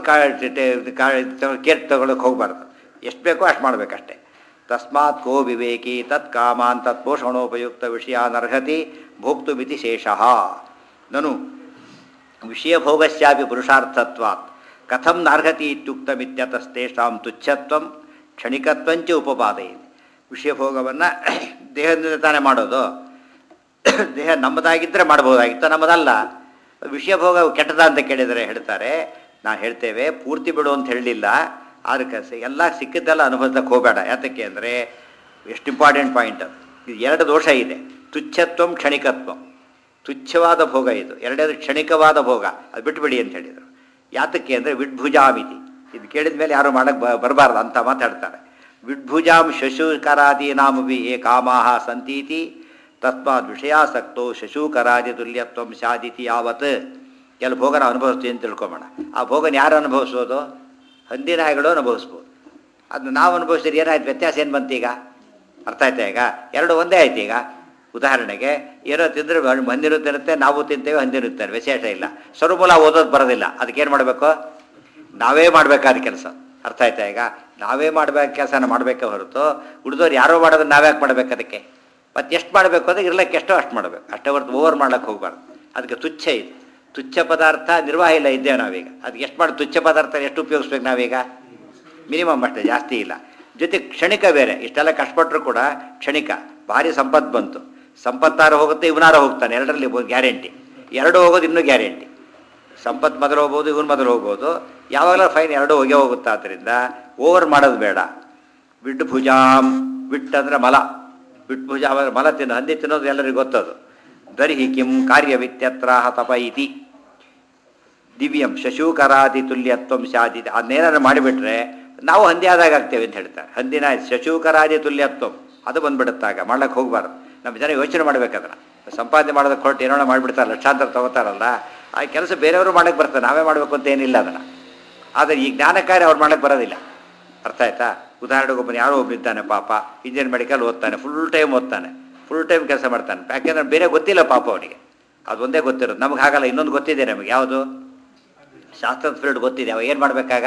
Speaker 1: ಕೇರ್ ತಗೊಳಕ್ಕೆ ಹೋಗಬಾರ್ದು ಎಷ್ಟು ಬೇಕೋ ಅಷ್ಟು ಮಾಡಬೇಕಷ್ಟೆ ತಸ್ಮಾತ್ ಕೋ ವಿವೇಕಿ ತತ್ ಕಾಮಾನ್ ತತ್ ಪೋಷಣೋಪಯುಕ್ತ ವಿಷಯಾನರ್ಹತಿ ಭೋಕ್ತು ಮಿತಿ ಶೇಷಃ ನನು ವಿಷಯಭೋಗಸ್ಯಾಪಿ ಪುರುಷಾರ್ಥತ್ವಾತ್ ಕಥಂ ನಾರ್ಹತಿ ಇತ್ಯುಕ್ತಮಿತ್ಯತಸ್ತೇಷಾಂ ತುಚ್ಛತ್ವಂ ಕ್ಷಣಿಕತ್ವಂಚ ಉಪಪಾದಯಿದೆ ವಿಷಯಭೋಗವನ್ನು ದೇಹದಿಂದ ತಾನೇ ಮಾಡೋದು ದೇಹ ನಮ್ಮದಾಗಿದ್ದರೆ ಮಾಡ್ಬೋದಾಗಿತ್ತು ನಮ್ಮದಲ್ಲ ವಿಷಯಭೋಗ ಕೆಟ್ಟದ ಅಂತ ಕೇಳಿದರೆ ಹೇಳ್ತಾರೆ ನಾನು ಹೇಳ್ತೇವೆ ಪೂರ್ತಿ ಬಿಡು ಅಂತ ಹೇಳಲಿಲ್ಲ ಅದಕ್ಕೆ ಎಲ್ಲ ಸಿಕ್ಕಿದ್ದೆಲ್ಲ ಅನುಭವಿಸಕ್ಕೆ ಹೋಗಬೇಡ ಯಾತಕ್ಕೆ ಅಂದರೆ ಎಷ್ಟು ಇಂಪಾರ್ಟೆಂಟ್ ಪಾಯಿಂಟ್ ಅದು ಇದು ಎರಡು ದೋಷ ಇದೆ ತುಚ್ಛತ್ವಂ ಕ್ಷಣಿಕತ್ವಂ ತುಚ್ಛವಾದ ಭೋಗ ಇದು ಎರಡನೇದು ಕ್ಷಣಿಕವಾದ ಭೋಗ ಅದು ಬಿಟ್ಬಿಡಿ ಅಂತ ಹೇಳಿದರು ಯಾತಕ್ಕೆ ಅಂದರೆ ವಿಡ್ಭುಜಾಮಿತಿ ಇದು ಕೇಳಿದ ಮೇಲೆ ಯಾರು ಮಾಡಕ್ಕೆ ಬ ಬರಬಾರ್ದು ಅಂತ ಮಾತಾಡ್ತಾರೆ ವಿಡ್ಭುಜಾಂ ಶಶುಕರಾದೀನಾಮಿ ಏ ಕಾಮಾಹ ಸಂತೀತಿ ತಸ್ಮಾತ್ ವಿಷಯಾಸಕ್ತೋ ಶಶೂಕರಾದಿ ತುಲ್ಯತ್ವಂ ಸ್ಯಾದಿತಿ ಯಾವತ್ ಕೆಲ ಭೋಗನ ಅನುಭವಿಸ್ತೀವಿ ಅಂತ ತಿಳ್ಕೊಂಬೋಣ ಆ ಭೋಗನ ಯಾರು ಅನುಭವಿಸೋದು ಹಂದಿನಾಯಿಗಳು ಅನುಭವಿಸ್ಬೋದು ಅದನ್ನ ನಾವು ಅನುಭವಿಸಿದ್ರೆ ಏನಾಯ್ತು ವ್ಯತ್ಯಾಸ ಏನು ಬಂತು ಈಗ ಅರ್ಥ ಆಯ್ತಾ ಈಗ ಎರಡು ಒಂದೇ ಆಯ್ತು ಈಗ ಉದಾಹರಣೆಗೆ ಏನೋ ತಿಂದರೆ ಹಂದಿನೂ ತಿನ್ನುತ್ತೆ ನಾವು ತಿಂತೇವೆ ಹಂದಿನೂ ತಿಂತಾರೆ ವಿಶೇಷ ಇಲ್ಲ ಸ್ವರಮೂಲ ಓದೋದು ಬರೋದಿಲ್ಲ ಅದಕ್ಕೇನು ಮಾಡಬೇಕು ನಾವೇ ಮಾಡಬೇಕಾದ ಕೆಲಸ ಅರ್ಥ ಆಯ್ತಾ ಈಗ ನಾವೇ ಮಾಡಬೇಕು ಕೆಲಸನ ಮಾಡಬೇಕೆ ಹೊರತು ಉಳಿದವ್ರು ಯಾರೋ ಮಾಡೋದನ್ನ ನಾವ್ಯಾಕೆ ಮಾಡ್ಬೇಕು ಅದಕ್ಕೆ ಮತ್ತು ಎಷ್ಟು ಮಾಡಬೇಕು ಅಂದರೆ ಇರ್ಲಿಕ್ಕೆ ಎಷ್ಟೋ ಅಷ್ಟು ಮಾಡಬೇಕು ಅಷ್ಟೇ ಹೊರತು ಓವರ್ ಮಾಡ್ಲಿಕ್ಕೆ ಹೋಗಬಾರ್ದು ಅದಕ್ಕೆ ತುಚ್ಛ ಇದೆ ತುಚ್ಛ ಪದಾರ್ಥ ನಿರ್ವಾಹ ಇಲ್ಲ ಇದ್ದೇವೆ ನಾವೀಗ ಅದಕ್ಕೆ ಎಷ್ಟು ಮಾಡಿ ತುಚ್ಛ ಪದಾರ್ಥ ಎಷ್ಟು ಉಪಯೋಗಿಸ್ಬೇಕು ನಾವೀಗ ಮಿನಿಮಮ್ ಅಷ್ಟೇ ಜಾಸ್ತಿ ಇಲ್ಲ ಜೊತೆ ಕ್ಷಣಿಕ ಬೇರೆ ಇಷ್ಟೆಲ್ಲ ಕಷ್ಟಪಟ್ಟರು ಕೂಡ ಕ್ಷಣಿಕ ಭಾರಿ ಸಂಪತ್ತು ಬಂತು ಸಂಪತ್ತಾರು ಹೋಗುತ್ತೆ ಇವನಾರು ಹೋಗ್ತಾನೆ ಎರಡರಲ್ಲಿ ಗ್ಯಾರಂಟಿ ಎರಡು ಹೋಗೋದು ಇನ್ನೂ ಗ್ಯಾರಂಟಿ ಸಂಪತ್ತು ಮೊದಲು ಹೋಗ್ಬೋದು ಇವನು ಮೊದಲು ಹೋಗ್ಬೋದು ಯಾವಾಗಲೂ ಫೈನ್ ಎರಡು ಹೋಗೇ ಹೋಗುತ್ತೆ ಆದ್ದರಿಂದ ಓವರ್ ಮಾಡೋದು ಬೇಡ ಬಿಟ್ಟು ಭುಜಾಂ ಬಿಟ್ಟು ಅಂದರೆ ಮಲ ಬಿಟ್ಟು ಭುಜ ಅಂದರೆ ಮಲ ತಿನ್ನು ಹಂದಿ ತಿನ್ನೋದು ಎಲ್ಲರಿಗೂ ಗೊತ್ತದು ದರ್ಹಿ ಕಿಂ ಕಾರ್ಯವಿತ್ಯತ್ರ ತಪ ಇತಿ ದಿವ್ಯಂ ಶಶೂಕರಾದಿ ತುಲ್ಯತ್ವಂ ಶಾದಿ ಅದನ್ನೇನಾದ್ರು ಮಾಡಿಬಿಟ್ರೆ ನಾವು ಹಂದಿ ಆದಾಗ ಆಗ್ತೇವೆ ಅಂತ ಹೇಳ್ತಾರೆ ಹಂದಿನ ಶಶೂಕರಾದಿ ತುಲ್ಯತ್ವಂ ಅದು ಬಂದ್ಬಿಡುತ್ತಾಗ ಮಾಡ್ಲಿಕ್ಕೆ ಹೋಗ್ಬಾರ್ದು ನಮ್ಮ ಜನ ಯೋಚನೆ ಮಾಡ್ಬೇಕದನ್ನ ಸಂಪಾದನೆ ಮಾಡೋದಕ್ಕೆ ಹೊರಟು ಏನೋ ಮಾಡಿಬಿಡ್ತಾರೆ ಲಕ್ಷಾಂತರ ತಗೋತಾರಲ್ಲ ಆ ಕೆಲಸ ಬೇರೆಯವರು ಮಾಡಕ್ಕೆ ಬರ್ತಾರೆ ನಾವೇ ಮಾಡಬೇಕು ಅಂತ ಏನಿಲ್ಲ ಅದನ್ನು ಆದರೆ ಈ ಜ್ಞಾನ ಕಾರ್ಯ ಅವ್ರು ಮಾಡಕ್ಕೆ ಬರೋದಿಲ್ಲ ಅರ್ಥ ಆಯ್ತಾ ಉದಾಹರಣೆಗೆ ಒಬ್ಬನು ಯಾರೋ ಒಬ್ಬನಿದ್ದಾನೆ ಪಾಪ ಇಂಜಿನಿಯರ್ ಮೆಡಿಕಲ್ ಓದ್ತಾನೆ ಫುಲ್ ಟೈಮ್ ಓದ್ತಾನೆ ಫುಲ್ ಟೈಮ್ ಕೆಲಸ ಮಾಡ್ತಾನೆ ಯಾಕೆಂದ್ರೆ ಬೇರೆ ಗೊತ್ತಿಲ್ಲ ಪಾಪ ಅವನಿಗೆ ಅದು ಒಂದೇ ಗೊತ್ತಿರೋದು ನಮ್ಗೆ ಹಾಗಲ್ಲ ಇನ್ನೊಂದು ಗೊತ್ತಿದೆ ನಮಗೆ ಯಾವುದು ಶಾಸ್ತ್ರದ ಫೀಲ್ಡ್ ಗೊತ್ತಿದೆ ಅವ ಏನು ಮಾಡಬೇಕಾಗ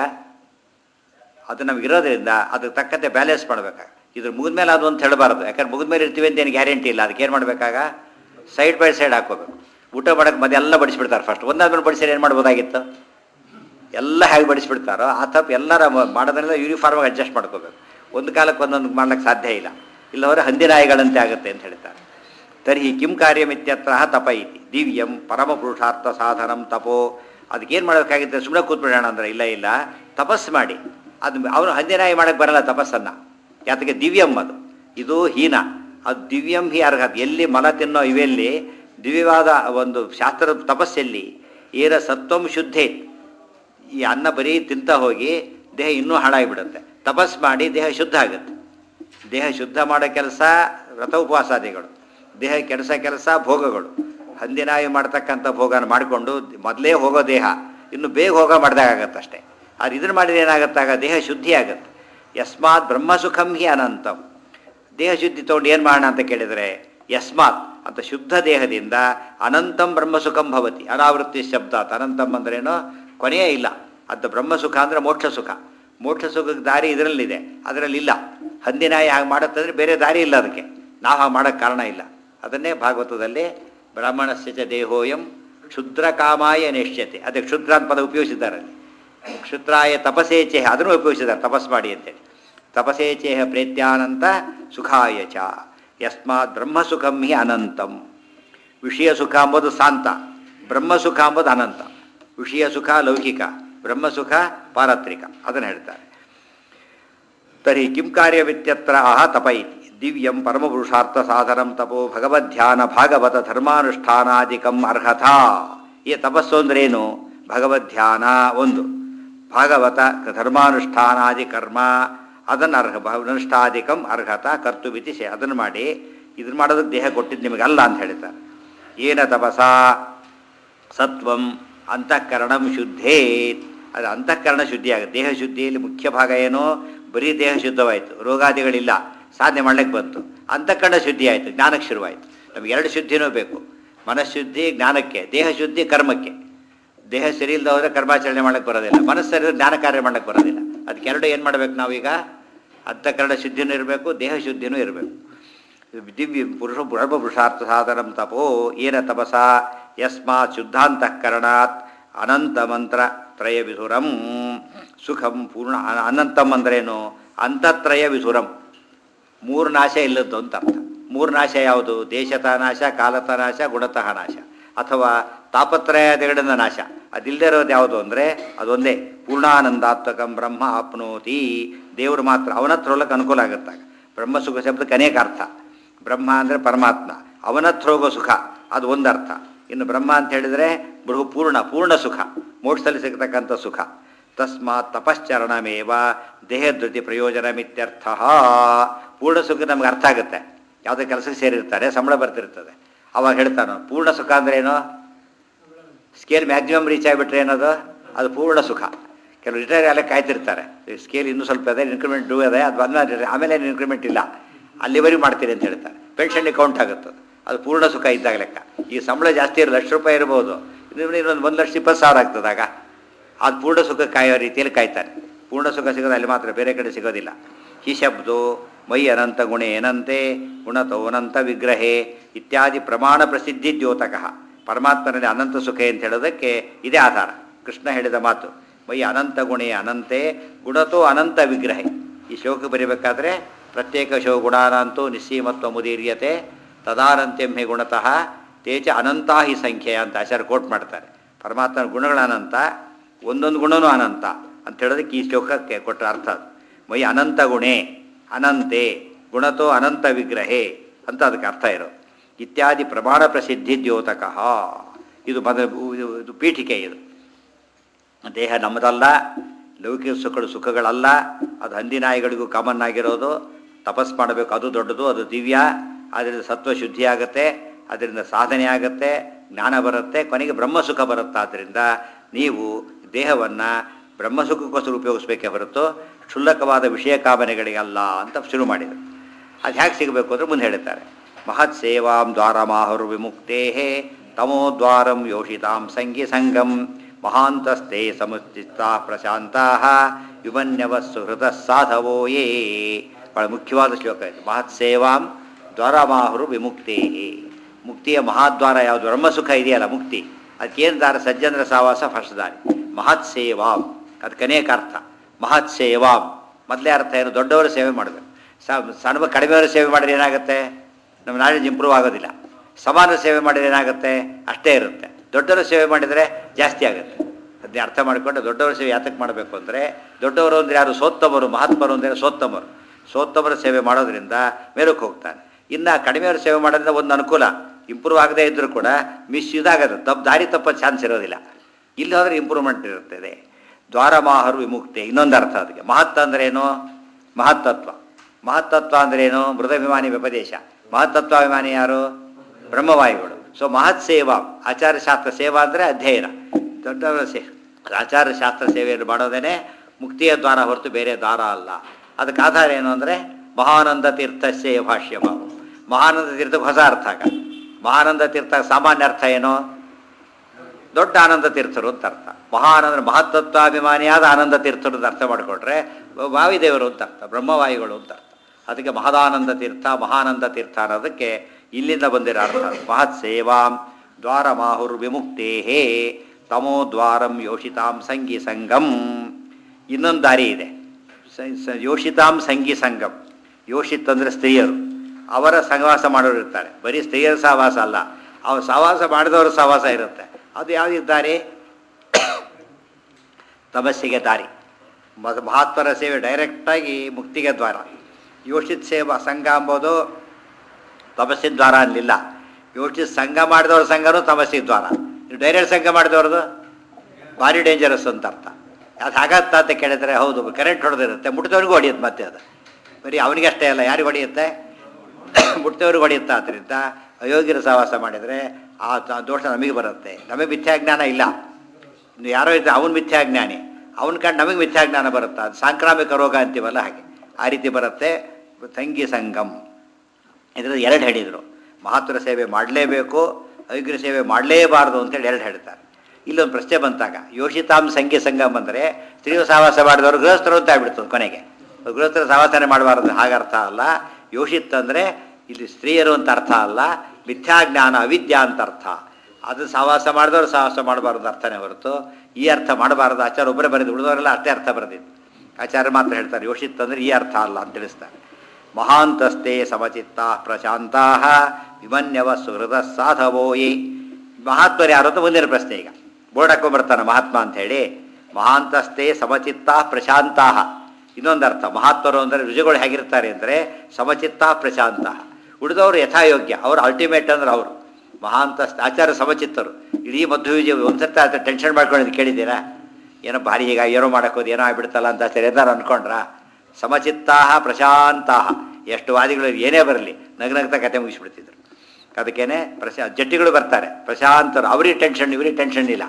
Speaker 1: ಅದು ನಮ್ಗೆ ಇರೋದ್ರಿಂದ ಅದಕ್ಕೆ ತಕ್ಕಂತೆ ಬ್ಯಾಲೆನ್ಸ್ ಮಾಡಬೇಕಾಗ ಇದ್ರ ಮುಗಿದ್ಮೇಲೆ ಅದು ಅಂತ ಹೇಳಬಾರ್ದು ಯಾಕಂದ್ರೆ ಮುಗಿದ್ಮೇಲೆ ಇರ್ತೀವಿ ಅಂತ ಏನು ಗ್ಯಾರಂಟಿ ಇಲ್ಲ ಅದಕ್ಕೆ ಏನು ಮಾಡಬೇಕಾಗ ಸೈಡ್ ಬೈ ಸೈಡ್ ಹಾಕೋಬೇಕು ಊಟ ಮಾಡೋಕ್ಕೆ ಮತ್ತೆ ಎಲ್ಲ ಬಡಿಸ್ಬಿಡ್ತಾರೆ ಫಸ್ಟ್ ಒಂದಾದ್ಮೇಲೆ ಬಡಿಸಿದ್ರೆ ಏನು ಮಾಡ್ಬೋದಾಗಿತ್ತು ಎಲ್ಲ ಹೇಗೆ ಬಡಿಸ್ಬಿಡ್ತಾರೋ ಆ ತಪ್ಪು ಎಲ್ಲರ ಮಾಡೋದ್ರಿಂದ ಯೂನಿಫಾರ್ಮಾಗಿ ಅಡ್ಜಸ್ಟ್ ಮಾಡ್ಕೋಬೇಕು ಒಂದು ಕಾಲಕ್ಕೆ ಒಂದೊಂದು ಮಾಡ್ಲಿಕ್ಕೆ ಸಾಧ್ಯ ಇಲ್ಲ ಇಲ್ಲವರೆ ಹಂದಿನಾಯಿಗಳಂತೆ ಆಗುತ್ತೆ ಅಂತ ಹೇಳ್ತಾರೆ ತರ್ಹಿ ಕಿಂ ಕಾರ್ಯಮಿತ್ಯತ್ರ ತಪ ಇತಿ ದಿವ್ಯಂ ಪರಮ ಪುರುಷಾರ್ಥ ಸಾಧನಂ ತಪೋ ಅದಕ್ಕೇನು ಮಾಡಬೇಕಾಗಿತ್ತು ಸುಮ್ಮನೆ ಕೂತ್ಬಿಡೋಣ ಅಂದ್ರೆ ಇಲ್ಲ ಇಲ್ಲ ತಪಸ್ಸು ಮಾಡಿ ಅದು ಅವನು ಹಂದಿನಾಯಿ ಮಾಡಕ್ಕೆ ಬರಲ್ಲ ತಪಸ್ಸನ್ನು ಯಾತಕ್ಕೆ ದಿವ್ಯಂ ಅದು ಇದು ಹೀನ ಅದು ದಿವ್ಯಂ ಹಿ ಅರ್ಹ ಎಲ್ಲಿ ಮಲ ತಿನ್ನೋ ಇವೆಲ್ಲಿ ದಿವ್ಯವಾದ ಒಂದು ಶಾಸ್ತ್ರದ ತಪಸ್ಸೆಲ್ಲಿ ಏರ ಸತ್ವಂ ಶುದ್ಧೇ ಈ ಅನ್ನ ಬರೀ ತಿಂತ ಹೋಗಿ ದೇಹ ಇನ್ನೂ ಹಾಳಾಗಿಬಿಡುತ್ತೆ ತಪಸ್ ಮಾಡಿ ದೇಹ ಶುದ್ಧ ಆಗುತ್ತೆ ದೇಹ ಶುದ್ಧ ಮಾಡೋ ಕೆಲಸ ವ್ರತ ಉಪವಾಸಾದಿಗಳು ದೇಹ ಕೆಡಿಸ ಕೆಲಸ ಭೋಗಗಳು ಹಂದಿನಾಯಿ ಮಾಡ್ತಕ್ಕಂಥ ಭೋಗನ ಮಾಡಿಕೊಂಡು ಮೊದಲೇ ಹೋಗೋ ದೇಹ ಇನ್ನು ಬೇಗ ಹೋಗೋ ಮಾಡಿದಾಗ ಆಗತ್ತೆ ಅಷ್ಟೇ ಅದು ಇದನ್ನು ಮಾಡಿದ್ರೆ ಏನಾಗುತ್ತಾಗ ದೇಹ ಶುದ್ಧಿ ಆಗುತ್ತೆ ಯಸ್ಮಾತ್ ಬ್ರಹ್ಮಸುಖಂ ಹಿ ಅನಂತಂ ದೇಹ ಶುದ್ಧಿ ತೊಗೊಂಡು ಏನು ಮಾಡೋಣ ಅಂತ ಕೇಳಿದರೆ ಯಸ್ಮಾತ್ ಅಂತ ಶುದ್ಧ ದೇಹದಿಂದ ಅನಂತಂ ಬ್ರಹ್ಮಸುಖಂ ಭವತಿ ಅನಾವೃತ್ತಿ ಶಬ್ದ ಅನಂತಂ ಅಂದ್ರೇನೋ ಕೊನೆಯೇ ಇಲ್ಲ ಅದು ಬ್ರಹ್ಮಸುಖ ಅಂದರೆ ಮೋಕ್ಷ ಸುಖ ಮೋಕ್ಷ ಸುಖಕ್ಕೆ ದಾರಿ ಇದರಲ್ಲಿದೆ ಅದರಲ್ಲಿ ಇಲ್ಲ ಹಂದಿನಾಯಿ ಹಾಗೆ ಮಾಡುತ್ತಂದ್ರೆ ಬೇರೆ ದಾರಿ ಇಲ್ಲ ಅದಕ್ಕೆ ನಾವು ಹಾಗೆ ಮಾಡೋಕ್ಕೆ ಕಾರಣ ಇಲ್ಲ ಅದನ್ನೇ ಭಾಗವತದಲ್ಲಿ ಬ್ರಾಹ್ಮಣಸ್ಯ ಚ ದೇಹೋಯಂ ಕ್ಷುದ್ರ ಕಾಮಾಯ ನಿಶ್ಚತೆ ಅದೇ ಕ್ಷುದ್ರ ಅಂತ ಪದ ಉಪಯೋಗಿಸಿದ್ದಾರೆ ಅಲ್ಲಿ ಕ್ಷುದ್ರಾಯ ತಪಸೇಚೇಹ ಅದನ್ನು ಉಪಯೋಗಿಸಿದ್ದಾರೆ ತಪಸ್ ಮಾಡಿ ಅಂತೇಳಿ ತಪಸೇಚೇಹ ಪ್ರೇತ್ಯಾನಂತ ಸುಖಾಯ ಚ ಯಸ್ಮಾತ್ ಬ್ರಹ್ಮಸುಖಂ ಹಿ ಅನಂತಂ ವಿಷಯ ಸುಖ ಅಂಬೋದು ಶಾಂತ ಬ್ರಹ್ಮಸುಖ ಅಂಬೋದು ಅನಂತ ವಿಷಯ ಸುಖ ಲೌಕಿಕ ಬ್ರಹ್ಮಸುಖ ಪಾರತ್ರಿಕ ಅದನ್ನು ಹೇಳ್ತಾರೆ ತರ್ಹಿ ಕಿಂ ಕಾರ್ಯವಿತ್ಯತ್ರ ಆಹ ತಪ ಇತಿ ದಿವ್ಯಂ ಪರಮಪುರುಷಾರ್ಥ ಸಾಧನಂ ತಪೋ ಭಗವದ್ಧ್ಯಾನ ಭಾಗವತ ಧರ್ಮಾನುಷ್ಠಾನಾದಿಕಂ ಅರ್ಹತಾ ಈ ತಪಸ್ಸು ಅಂದ್ರೇನು ಭಗವದ್ಧ್ಯಾನ ಒಂದು ಭಾಗವತ ಧರ್ಮಾನುಷ್ಠಾನಾದಿ ಕರ್ಮ ಅದನ್ನು ಅರ್ಹ ಭ- ಅನುಷ್ಠಾದಿಕಂ ಅರ್ಹತ ಕರ್ತುಬಿತಿ ಶೇ ಅದನ್ನು ಮಾಡಿ ಇದನ್ನು ಮಾಡೋದಕ್ಕೆ ದೇಹ ಕೊಟ್ಟಿದ್ದು ನಿಮಗಲ್ಲ ಅಂತ ಹೇಳ್ತಾರೆ ಏನ ತಪಸ ಸತ್ವಂ ಅಂತಃಕರಣಂ ಶುದ್ಧೇತ್ ಅದು ಅಂತಃಕರಣ ಶುದ್ಧಿ ಆಗುತ್ತೆ ದೇಹ ಶುದ್ಧಿಯಲ್ಲಿ ಮುಖ್ಯ ಭಾಗ ಏನು ಬರೀ ದೇಹ ಶುದ್ಧವಾಯಿತು ರೋಗಾದಿಗಳಿಲ್ಲ ಸಾಧನೆ ಮಾಡ್ಲಿಕ್ಕೆ ಬಂತು ಅಂತಃಕರಣ ಶುದ್ಧಿ ಆಯಿತು ಜ್ಞಾನಕ್ಕೆ ಶುರುವಾಯಿತು ನಮ್ಗೆ ಎರಡು ಶುದ್ಧಿನೂ ಬೇಕು ಮನಃಶುದ್ಧಿ ಜ್ಞಾನಕ್ಕೆ ದೇಹ ಶುದ್ಧಿ ಕರ್ಮಕ್ಕೆ ದೇಹ ಸರಿ ಇಲ್ಲದ ಹೋದರೆ ಕರ್ಮಾಚರಣೆ ಮಾಡಕ್ಕೆ ಬರೋದಿಲ್ಲ ಮನಸ್ಸು ಸರಿ ಇದ್ರೆ ಜ್ಞಾನ ಕಾರ್ಯ ಮಾಡಕ್ಕೆ ಬರೋದಿಲ್ಲ ಅದಕ್ಕೆ ಎರಡು ಏನು ಮಾಡಬೇಕು ನಾವೀಗ ಅಂತಃಕರಣ ಶುದ್ಧಿನೂ ಇರಬೇಕು ದೇಹ ಶುದ್ಧಿನೂ ಇರಬೇಕು ದಿವ್ಯ ಪುರುಷ ಬ್ರಹ್ಮ ಪುರುಷಾರ್ಥ ಸಾಧನಂ ತಪೋ ಏನ ತಪಸ ಯಸ್ಮಾತ್ ಶುದ್ಧಾಂತಃಕರಣಾತ್ ಅನಂತ ಮಂತ್ರ ತ್ರಯ ವಿಧುರಂ ಸುಖಂ ಪೂರ್ಣ ಅ- ಅನಂತಂ ಅಂದ್ರೇನು ಅಂತತ್ರಯ ವಿಧುರಂ ಮೂರು ನಾಶ ಇಲ್ಲದ್ದು ಅಂತ ಅರ್ಥ ಮೂರು ನಾಶ ಯಾವುದು ದೇಶತಃ ನಾಶ ಕಾಲತಃ ನಾಶ ಗುಣತಃ ನಾಶ ಅಥವಾ ತಾಪತ್ರಯಾದಿಗಳಿಂದ ನಾಶ ಅದಿಲ್ಲದೆ ಇರೋದು ಯಾವುದು ಅಂದರೆ ಅದೊಂದೇ ಪೂರ್ಣಾನಂದಾತ್ಮಕಂ ಬ್ರಹ್ಮ ಆಪ್ನೋತಿ ದೇವರು ಮಾತ್ರ ಅವನತ್ರ ಹೋಗಕ್ಕೆ ಅನುಕೂಲ ಆಗುತ್ತಾಗ ಬ್ರಹ್ಮ ಸುಖ ಶಬ್ದಕ್ಕೆ ಅನೇಕ ಅರ್ಥ ಬ್ರಹ್ಮ ಅಂದರೆ ಪರಮಾತ್ಮ ಅವನತ್ರ ಹೋಗೋ ಸುಖ ಅದು ಒಂದು ಅರ್ಥ ಇನ್ನು ಬ್ರಹ್ಮ ಅಂತ ಹೇಳಿದರೆ ಬೃಹು ಪೂರ್ಣ ಪೂರ್ಣ ಸುಖ ಮೋಕ್ಷದಲ್ಲಿ ಸಿಗತಕ್ಕಂಥ ಸುಖ ತಸ್ಮಾತ್ ತಪಶ್ಚರಣಮೇವ ದೇಹಧೃತಿ ಪ್ರಯೋಜನಮಿತ್ಯರ್ಥ ಪೂರ್ಣ ಸುಖ ನಮ್ಗೆ ಅರ್ಥ ಆಗುತ್ತೆ ಯಾವುದೇ ಕೆಲಸಕ್ಕೆ ಸೇರಿರ್ತಾರೆ ಸಂಬಳ ಬರ್ತಿರ್ತದೆ ಅವಾಗ ಹೇಳ್ತಾನೋ ಪೂರ್ಣ ಸುಖ ಅಂದ್ರೆ ಏನು ಸ್ಕೇಲ್ ಮ್ಯಾಕ್ಸಿಮಮ್ ರೀಚ್ ಆಗಿಬಿಟ್ರೆ ಏನದು ಅದು ಪೂರ್ಣ ಸುಖ ಕೆಲವು ರಿಟೈರ್ ಎಲ್ಲ ಕಾಯ್ತಿರ್ತಾರೆ ಸ್ಕೇಲ್ ಇನ್ನೂ ಸ್ವಲ್ಪ ಇದೆ ಇನ್ಕ್ರಿಮೆಂಟ್ ಡೂ ಇದೆ ಅದು ಬಂದ್ಮೇಲೆ ಆಮೇಲೆ ಇನ್ಕ್ರಿಮೆಂಟ್ ಇಲ್ಲ ಅಲ್ಲಿವರೆಗೂ ಮಾಡ್ತೀರಿ ಅಂತ ಹೇಳ್ತಾರೆ ಪೆನ್ಷನ್ಗೆ ಕೌಂಟ್ ಆಗುತ್ತೆ ಅದು ಪೂರ್ಣ ಸುಖ ಇದ್ದಾಗ ಲೆಕ್ಕ ಈ ಸಂಬಳ ಜಾಸ್ತಿ ಇರೋ ಲಕ್ಷ ರೂಪಾಯಿ ಇರ್ಬೋದು ಇದು ಇನ್ನೊಂದು ಒಂದು ಲಕ್ಷ ಇಪ್ಪತ್ತು ಸಾವಿರ ಆಗ್ತದಾಗ ಅದು ಪೂರ್ಣ ಸುಖ ಕಾಯೋ ರೀತಿಯಲ್ಲಿ ಕಾಯ್ತಾನೆ ಪೂರ್ಣ ಸುಖ ಸಿಗೋದು ಅಲ್ಲಿ ಮಾತ್ರ ಬೇರೆ ಕಡೆ ಸಿಗೋದಿಲ್ಲ ಹಿ ಶಬ್ದೋ ಮೈ ಅನಂತ ಗುಣೆ ಏನಂತೆ ಗುಣತೋ ಅನಂತ ವಿಗ್ರಹೇ ಇತ್ಯಾದಿ ಪ್ರಮಾಣ ಪ್ರಸಿದ್ಧಿ ದ್ಯೋತಕಃ ಪರಮಾತ್ಮನಲ್ಲಿ ಅನಂತ ಸುಖ ಅಂತ ಹೇಳೋದಕ್ಕೆ ಇದೇ ಆಧಾರ ಕೃಷ್ಣ ಹೇಳಿದ ಮಾತು ಮೈ ಅನಂತ ಗುಣೆ ಅನಂತೆ ಗುಣತೋ ಅನಂತ ವಿಗ್ರಹೇ ಈ ಶ್ಲೋಕ ಬರೀಬೇಕಾದ್ರೆ ಪ್ರತ್ಯೇಕ ಶೋ ಗುಣಾನಂತೂ ನಿಸ್ಸೀಮತ್ವ ಮುದೀರ್ಯತೆ ತದಾನಂತ್ಯಂ ಹಿ ಗುಣತಃ ತೇಚ ಅನಂತಾ ಹಿ ಸಂಖ್ಯೆ ಅಂತ ಆಚಾರ್ಯ ಕೋಟ್ ಮಾಡ್ತಾರೆ ಪರಮಾತ್ಮನ ಗುಣಗಳ ಅನಂತ ಒಂದೊಂದು ಗುಣನೂ ಅನಂತ ಅಂತ ಹೇಳೋದಕ್ಕೆ ಈ ಶ್ಲೋಕಕ್ಕೆ ಕೊಟ್ಟ ಅರ್ಥ ಅದು. ಮೈ ಅನಂತ ಗುಣೆ ಅನಂತೆ ಗುಣತೋ ಅನಂತ ವಿಗ್ರಹೇ ಅಂತ ಅದಕ್ಕೆ ಅರ್ಥ ಇರೋ ಇತ್ಯಾದಿ ಪ್ರಮಾಣ ಪ್ರಸಿದ್ಧಿ ದ್ಯೋತಕಃ ಇದು ಮದ ಇದು- ಇದು ಪೀಠಿಕೆ ಇದು ದೇಹ ನಮ್ಮದಲ್ಲ ಲೌಕಿಕ ಸುಖಗಳು ಸುಖಗಳಲ್ಲ ಅದು ಹಂದಿನಾಯಿಗಳಿಗೂ ಕಾಮನ್ ಆಗಿರೋದು ತಪಸ್ ಮಾಡಬೇಕು ಅದು ದೊಡ್ಡದು ಅದು ದಿವ್ಯ ಅದರಿಂದ ಸತ್ವ ಶುದ್ಧಿ ಆಗುತ್ತೆ ಅದರಿಂದ ಸಾಧನೆ ಆಗುತ್ತೆ ಜ್ಞಾನ ಬರುತ್ತೆ ಕೊನೆಗೆ ಬ್ರಹ್ಮಸುಖ ಬರುತ್ತೆ ಆದ್ದರಿಂದ ನೀವು ದೇಹವನ್ನು ಬ್ರಹ್ಮಸುಖಕ್ಕೋಸ್ಕರ ಉಪಯೋಗಿಸ್ಬೇಕೇ ಹೊರತು ಕ್ಷುಲ್ಲಕವಾದ ವಿಷಯ ಕಾಮನೆಗಳಿಗಲ್ಲ ಅಂತ ಶುರು ಮಾಡಿದರು ಅದು ಹೇಗೆ ಸಿಗಬೇಕು ಅಂದರೆ ಮುಂದೆ ಹೇಳ್ತಾರೆ ಮಹತ್ ಸೇವಾಂ ದ್ವಾರಮಾಹುರ್ ವಿಮುಕ್ತೇ ತಮೋದ್ವಾರಂ ಯೋಷಿತಾಂ ಸಂಗಿ ಸಂಗಂ ಮಹಾಂತಸ್ತೆ ಸಮುಚಿತಾ ಪ್ರಶಾಂತಾ ವಿಮನ್ಯವಸ್ಸು ಹೃತ ಸಾಧವೋ ಯೇ ಭಾಳ ಮುಖ್ಯವಾದ ಶ್ಲೋಕ ಇದು ಮಹತ್ ಸೇವಾಂ ದ್ವಾರಮಾಹುರು ವಿಮುಕ್ತೇ ಮುಕ್ತಿಯ ಮಹಾದ್ವಾರ ಯಾವುದು ಬ್ರಹ್ಮಸುಖ ಇದೆಯಲ್ಲ ಮುಕ್ತಿ ಅದಕ್ಕೇನು ದಾರ ಸಜ್ಜನರ ಸಾವಾಸ ಫಸ್ಟ್ ದಾರಿ ಮಹತ್ ಸೇವಾಂ ಅದಕ್ಕೆ ಅನೇಕ ಅರ್ಥ ಮಹತ್ ಸೇವಾಂ ಮೊದಲೇ ಅರ್ಥ ಏನು ದೊಡ್ಡವರ ಸೇವೆ ಮಾಡಬೇಕು ಸಣ್ಣ ಕಡಿಮೆಯವರ ಸೇವೆ ಮಾಡಿದ್ರೆ ಏನಾಗುತ್ತೆ ನಮ್ಮ ನಾಲೆಜ್ ಇಂಪ್ರೂವ್ ಆಗೋದಿಲ್ಲ ಸಮಾನ ಸೇವೆ ಮಾಡಿದ್ರೆ ಏನಾಗುತ್ತೆ ಅಷ್ಟೇ ಇರುತ್ತೆ ದೊಡ್ಡವರ ಸೇವೆ ಮಾಡಿದರೆ ಜಾಸ್ತಿ ಆಗುತ್ತೆ ಅದನ್ನೇ ಅರ್ಥ ಮಾಡಿಕೊಂಡು ದೊಡ್ಡವರ ಸೇವೆ ಯಾತಕ್ಕೆ ಮಾಡಬೇಕು ಅಂದರೆ ದೊಡ್ಡವರು ಅಂದರೆ ಯಾರು ಸೋತ್ತಮರು ಮಹಾತ್ಮರು ಅಂದರೆ ಸೋತ್ತಮರು ಸೋತ್ತಮರ ಸೇವೆ ಮಾಡೋದ್ರಿಂದ ಮೇಲಕ್ಕೆ ಹೋಗ್ತಾನೆ ಇನ್ನು ಕಡಿಮೆಯವರ ಸೇವೆ ಮಾಡೋದ್ರಿಂದ ಒಂದು ಅನುಕೂಲ ಇಂಪ್ರೂವ್ ಆಗದೇ ಇದ್ದರೂ ಕೂಡ ಮಿಸ್ ಇದಾಗತ್ತೆ ತಪ್ಪು ದಾರಿ ತಪ್ಪೋ ಚಾನ್ಸ್ ಇರೋದಿಲ್ಲ ಇಲ್ಲಿ ಹೋದರೆ ಇಂಪ್ರೂವ್ಮೆಂಟ್ ಇರ್ತದೆ ದ್ವಾರಮಾಹರು ವಿಮುಕ್ತಿ ಇನ್ನೊಂದು ಅರ್ಥ ಅದಕ್ಕೆ ಮಹತ್ ಅಂದ್ರೇನು ಮಹತ್ತತ್ವ ಮಹತ್ತತ್ವ ಅಂದ್ರೇನು ಮೃದಭಿಮಾನಿ ವ್ಯಪದೇಶ ಮಹತ್ತತ್ವಾಭಿಮಾನಿ ಯಾರು ಬ್ರಹ್ಮವಾಯುಗಳು ಸೊ ಮಹತ್ ಸೇವಾ ಆಚಾರ್ಯ ಶಾಸ್ತ್ರ ಸೇವಾ ಅಂದರೆ ಅಧ್ಯಯನ ದೊಡ್ಡವರ ಸೇ ಆಚಾರ್ಯ ಶಾಸ್ತ್ರ ಸೇವೆಯನ್ನು ಮಾಡೋದೇ ಮುಕ್ತಿಯ ದ್ವಾರ ಹೊರತು ಬೇರೆ ದ್ವಾರ ಅಲ್ಲ ಅದಕ್ಕೆ ಆಧಾರ ಏನು ಅಂದರೆ ಮಹಾನಂದ ತೀರ್ಥಸ್ಯ ಭಾಷ್ಯ ಭಾವ ಮಹಾನಂದ ತೀರ್ಥಕ್ಕೆ ಹೊಸ ಅರ್ಥ ಆಗ ಮಹಾನಂದ ತೀರ್ಥ ಸಾಮಾನ್ಯ ಅರ್ಥ ಏನು ದೊಡ್ಡ ಆನಂದ ತೀರ್ಥರು ಅಂತ ಅರ್ಥ ಮಹಾನಂದ ಮಹತ್ತತ್ವಾಭಿಮಾನಿಯಾದ ಆನಂದ ತೀರ್ಥರು ಅಂತ ಅರ್ಥ ಮಾಡಿಕೊಂಡ್ರೆ ವಾಯುದೇವರು ಅಂತ ಅರ್ಥ ಬ್ರಹ್ಮವಾಯುಗಳು ಅಂತ ಅರ್ಥ ಅದಕ್ಕೆ ಮಹದಾನಂದ ತೀರ್ಥ ಮಹಾನಂದ ತೀರ್ಥ ಅನ್ನೋದಕ್ಕೆ ಇಲ್ಲಿಂದ ಬಂದಿರೋ ಅರ್ಥ ಮಹತ್ ಸೇವಾಂ ದ್ವಾರ ಮಾಹುರ್ ವಿಮುಕ್ತೇಹೇ ತಮೋ ದ್ವಾರಂ ಯೋಷಿತಾಂ ಸಂಗಿ ಸಂಗಂ ಇನ್ನೊಂದು ದಾರಿ ಇದೆ ಸ- ಸ- ಯೋಷಿತಾಂ ಸಂಗಿ ಸಂಗಂ ಯೋಷಿತ್ ಅಂದರೆ ಸ್ತ್ರೀಯರು ಅವರ ಸಹವಾಸ ಮಾಡೋರು ಇರ್ತಾರೆ ಬರೀ ಸ್ತ್ರೀಯರ ಸಹವಾಸ ಅಲ್ಲ ಅವ್ರು ಸಹವಾಸ ಮಾಡಿದವರ ಸಹವಾಸ ಇರುತ್ತೆ ಅದು ಯಾವ್ದು ದಾರಿ ತಪಸ್ಸಿಗೆ ದಾರಿ ಮದ ಮಹಾತ್ಮರ ಸೇವೆ ಡೈರೆಕ್ಟಾಗಿ ಮುಕ್ತಿಗೆ ದ್ವಾರ ಯೋಷಿತ್ ಸೇವಾ ಸಂಘ ಅಂಬೋದು ತಪಸ್ಸಿನ ದ್ವಾರ ಅನ್ನಲಿಲ್ಲ ಯೋಷಿತ್ ಸಂಘ ಮಾಡಿದವ್ರ ಸಂಘನೂ ತಪಸ್ಸಿನ ದ್ವಾರ ನೀವು ಡೈರೆಕ್ಟ್ ಸಂಘ ಮಾಡಿದವ್ರದ್ದು ಭಾರಿ ಡೇಂಜರಸ್ ಅಂತ ಅರ್ಥ ಅದು ಹಾಗತ್ತ ಅಂತ ಕೇಳಿದ್ರೆ ಹೌದು ಕರೆಂಟ್ ಹೊಡೆದಿರುತ್ತೆ ಮುಟ್ಟಿದವ್ರಿಗೂ ಹೊಡೆಯುತ್ತೆ ಮತ್ತೆ ಅದು ಬರೀ ಅವನಿಗೆ ಅಷ್ಟೇ ಅಲ್ಲ ಯಾರಿಗೆ ಹೊಡೆಯುತ್ತೆ ಮುಟ್ಟಿದವ್ರಿಗೆ ಹೊಡೆಯುತ್ತೆ ಆದ್ದರಿಂದ ಅಯೋಗ್ಯರ ಸಹವಾಸ ಮಾಡಿದರೆ ಆ ತ- ದೋಷ ನಮಗೆ ಬರುತ್ತೆ ನಮಗೆ ಮಿಥ್ಯಾಜ್ಞಾನ ಇಲ್ಲ ಇನ್ನು ಯಾರೋ ಇದ್ದ ಅವನು ಮಿಥ್ಯಾಜ್ಞಾನಿ ಅವನ ಕಂಡು ನಮಗೆ ಮಿಥ್ಯಾಜ್ಞಾನ ಬರುತ್ತೆ ಅದು ಸಾಂಕ್ರಾಮಿಕ ರೋಗ ಅಂತೀವಲ್ಲ ಹಾಗೆ ಆ ರೀತಿ ಬರುತ್ತೆ ತಂಗಿ ಸಂಗಮ್ ಇದರಲ್ಲಿ ಎರಡು ಹೇಳಿದರು ಮಹತ್ವರ ಸೇವೆ ಮಾಡಲೇಬೇಕು ಅಯೋಗ್ಯ ಸೇವೆ ಮಾಡಲೇಬಾರದು ಅಂತೇಳಿ ಎರಡು ಹೇಳ್ತಾರೆ ಇಲ್ಲೊಂದು ಪ್ರಶ್ನೆ ಬಂತಾಗ ಯೋಷಿತಾಂ ಸಂಖ್ಯೆ ಸಂಗಮ್ ಅಂದರೆ ಸ್ತ್ರೀಯರು ಸಹವಾಸ ಮಾಡಿದವರು ಗೃಹಸ್ಥರು ಅಂತ ಆಗ್ಬಿಡ್ತದೆ ಕೊನೆಗೆ ಗೃಹಸ್ಥರ ಸಹವಾಸನೆ ಮಾಡಬಾರದು ಹಾಗರ್ಥ ಅಲ್ಲ ಯೋಷಿತ್ ಅಂದರೆ ಇಲ್ಲಿ ಸ್ತ್ರೀಯರು ಅಂತ ಅರ್ಥ ಅಲ್ಲ ಮಿಥ್ಯಾಜ್ಞಾನ ಅವಿದ್ಯಾ ಅಂತ ಅರ್ಥ ಅದು ಸಹವಾಸ ಮಾಡಿದವರು ಸಹವಾಸ ಮಾಡಬಾರ್ದು ಅರ್ಥನೇ ಹೊರತು ಈ ಅರ್ಥ ಮಾಡಬಾರದು ಆಚಾರ ಒಬ್ಬರೇ ಬರೆದು ಉಳಿದವರೆಲ್ಲ ಅಷ್ಟೇ ಅರ್ಥ ಬರೆದಿದ್ದು ಆಚಾರ್ಯ ಮಾತ್ರ ಹೇಳ್ತಾರೆ ಯೋಷಿತ್ ಅಂದರೆ ಈ ಅರ್ಥ ಅಲ್ಲ ಅಂತ ತಿಳಿಸ್ತಾರೆ ಮಹಾಂತಸ್ತೆ ಸಮಚಿತ್ತ ಪ್ರಶಾಂತಾ ವಿಮನ್ಯವ ಸುಹೃದ ಸಾಧವೋಯಿ ಮಹಾತ್ಮರು ಯಾರು ಅಂತ ಮುಂದಿನ ಪ್ರಶ್ನೆ ಈಗ ಬೋರ್ಡ್ ಹಾಕೊಂಡ್ಬರ್ತಾನೆ ಮಹಾತ್ಮ ಅಂತ ಹೇಳಿ ಮಹಾಂತಸ್ತೆ ಸಮಚಿತ್ತ ಪ್ರಶಾಂತ ಇನ್ನೊಂದು ಅರ್ಥ ಮಹಾತ್ಮರು ಅಂದರೆ ರುಜುಗಳು ಹೇಗಿರ್ತಾರೆ ಅಂದರೆ ಸಮಚಿತ್ತ ಪ್ರಶಾಂತ ಉಳಿದವರು ಯಥಾಯೋಗ್ಯ ಅವರು ಅಲ್ಟಿಮೇಟ್ ಅಂದ್ರೆ ಅವರು ಮಹಾಂತ ಆಚಾರ್ಯ ಸಮಚಿತ್ತರು ಇಡೀ ಮಧ್ವ ವಿಜಯ ಒಂದ್ಸರ್ತಿ ಆತ ಟೆನ್ಷನ್ ಮಾಡ್ಕೊಂಡಿದ್ದು ಕೇಳಿದ್ದೀರಾ ಏನೋ ಭಾರಿ ಈಗ ಏನೋ ಮಾಡೋಕ್ಕೋದು ಏನೋ ಆಗ್ಬಿಡ್ತಲ್ಲ ಅಂತ ಸರಿ ಏನಾರು ಅನ್ಕೊಂಡ್ರ ಸಮಚಿತ್ತಾ ಪ್ರಶಾಂತಾ ಎಷ್ಟು ವಾದಿಗಳು ಏನೇ ಬರಲಿ ನಗನಗ್ತಾ ಕತೆ ಮುಗಿಸ್ಬಿಡ್ತಿದ್ರು ಅದಕ್ಕೇನೆ ಪ್ರಶಾ ಜಟ್ಟಿಗಳು ಬರ್ತಾರೆ ಪ್ರಶಾಂತರು ಅವ್ರಿಗೆ ಟೆನ್ಷನ್ ಇವ್ರಿಗೆ ಟೆನ್ಷನ್ ಇಲ್ಲ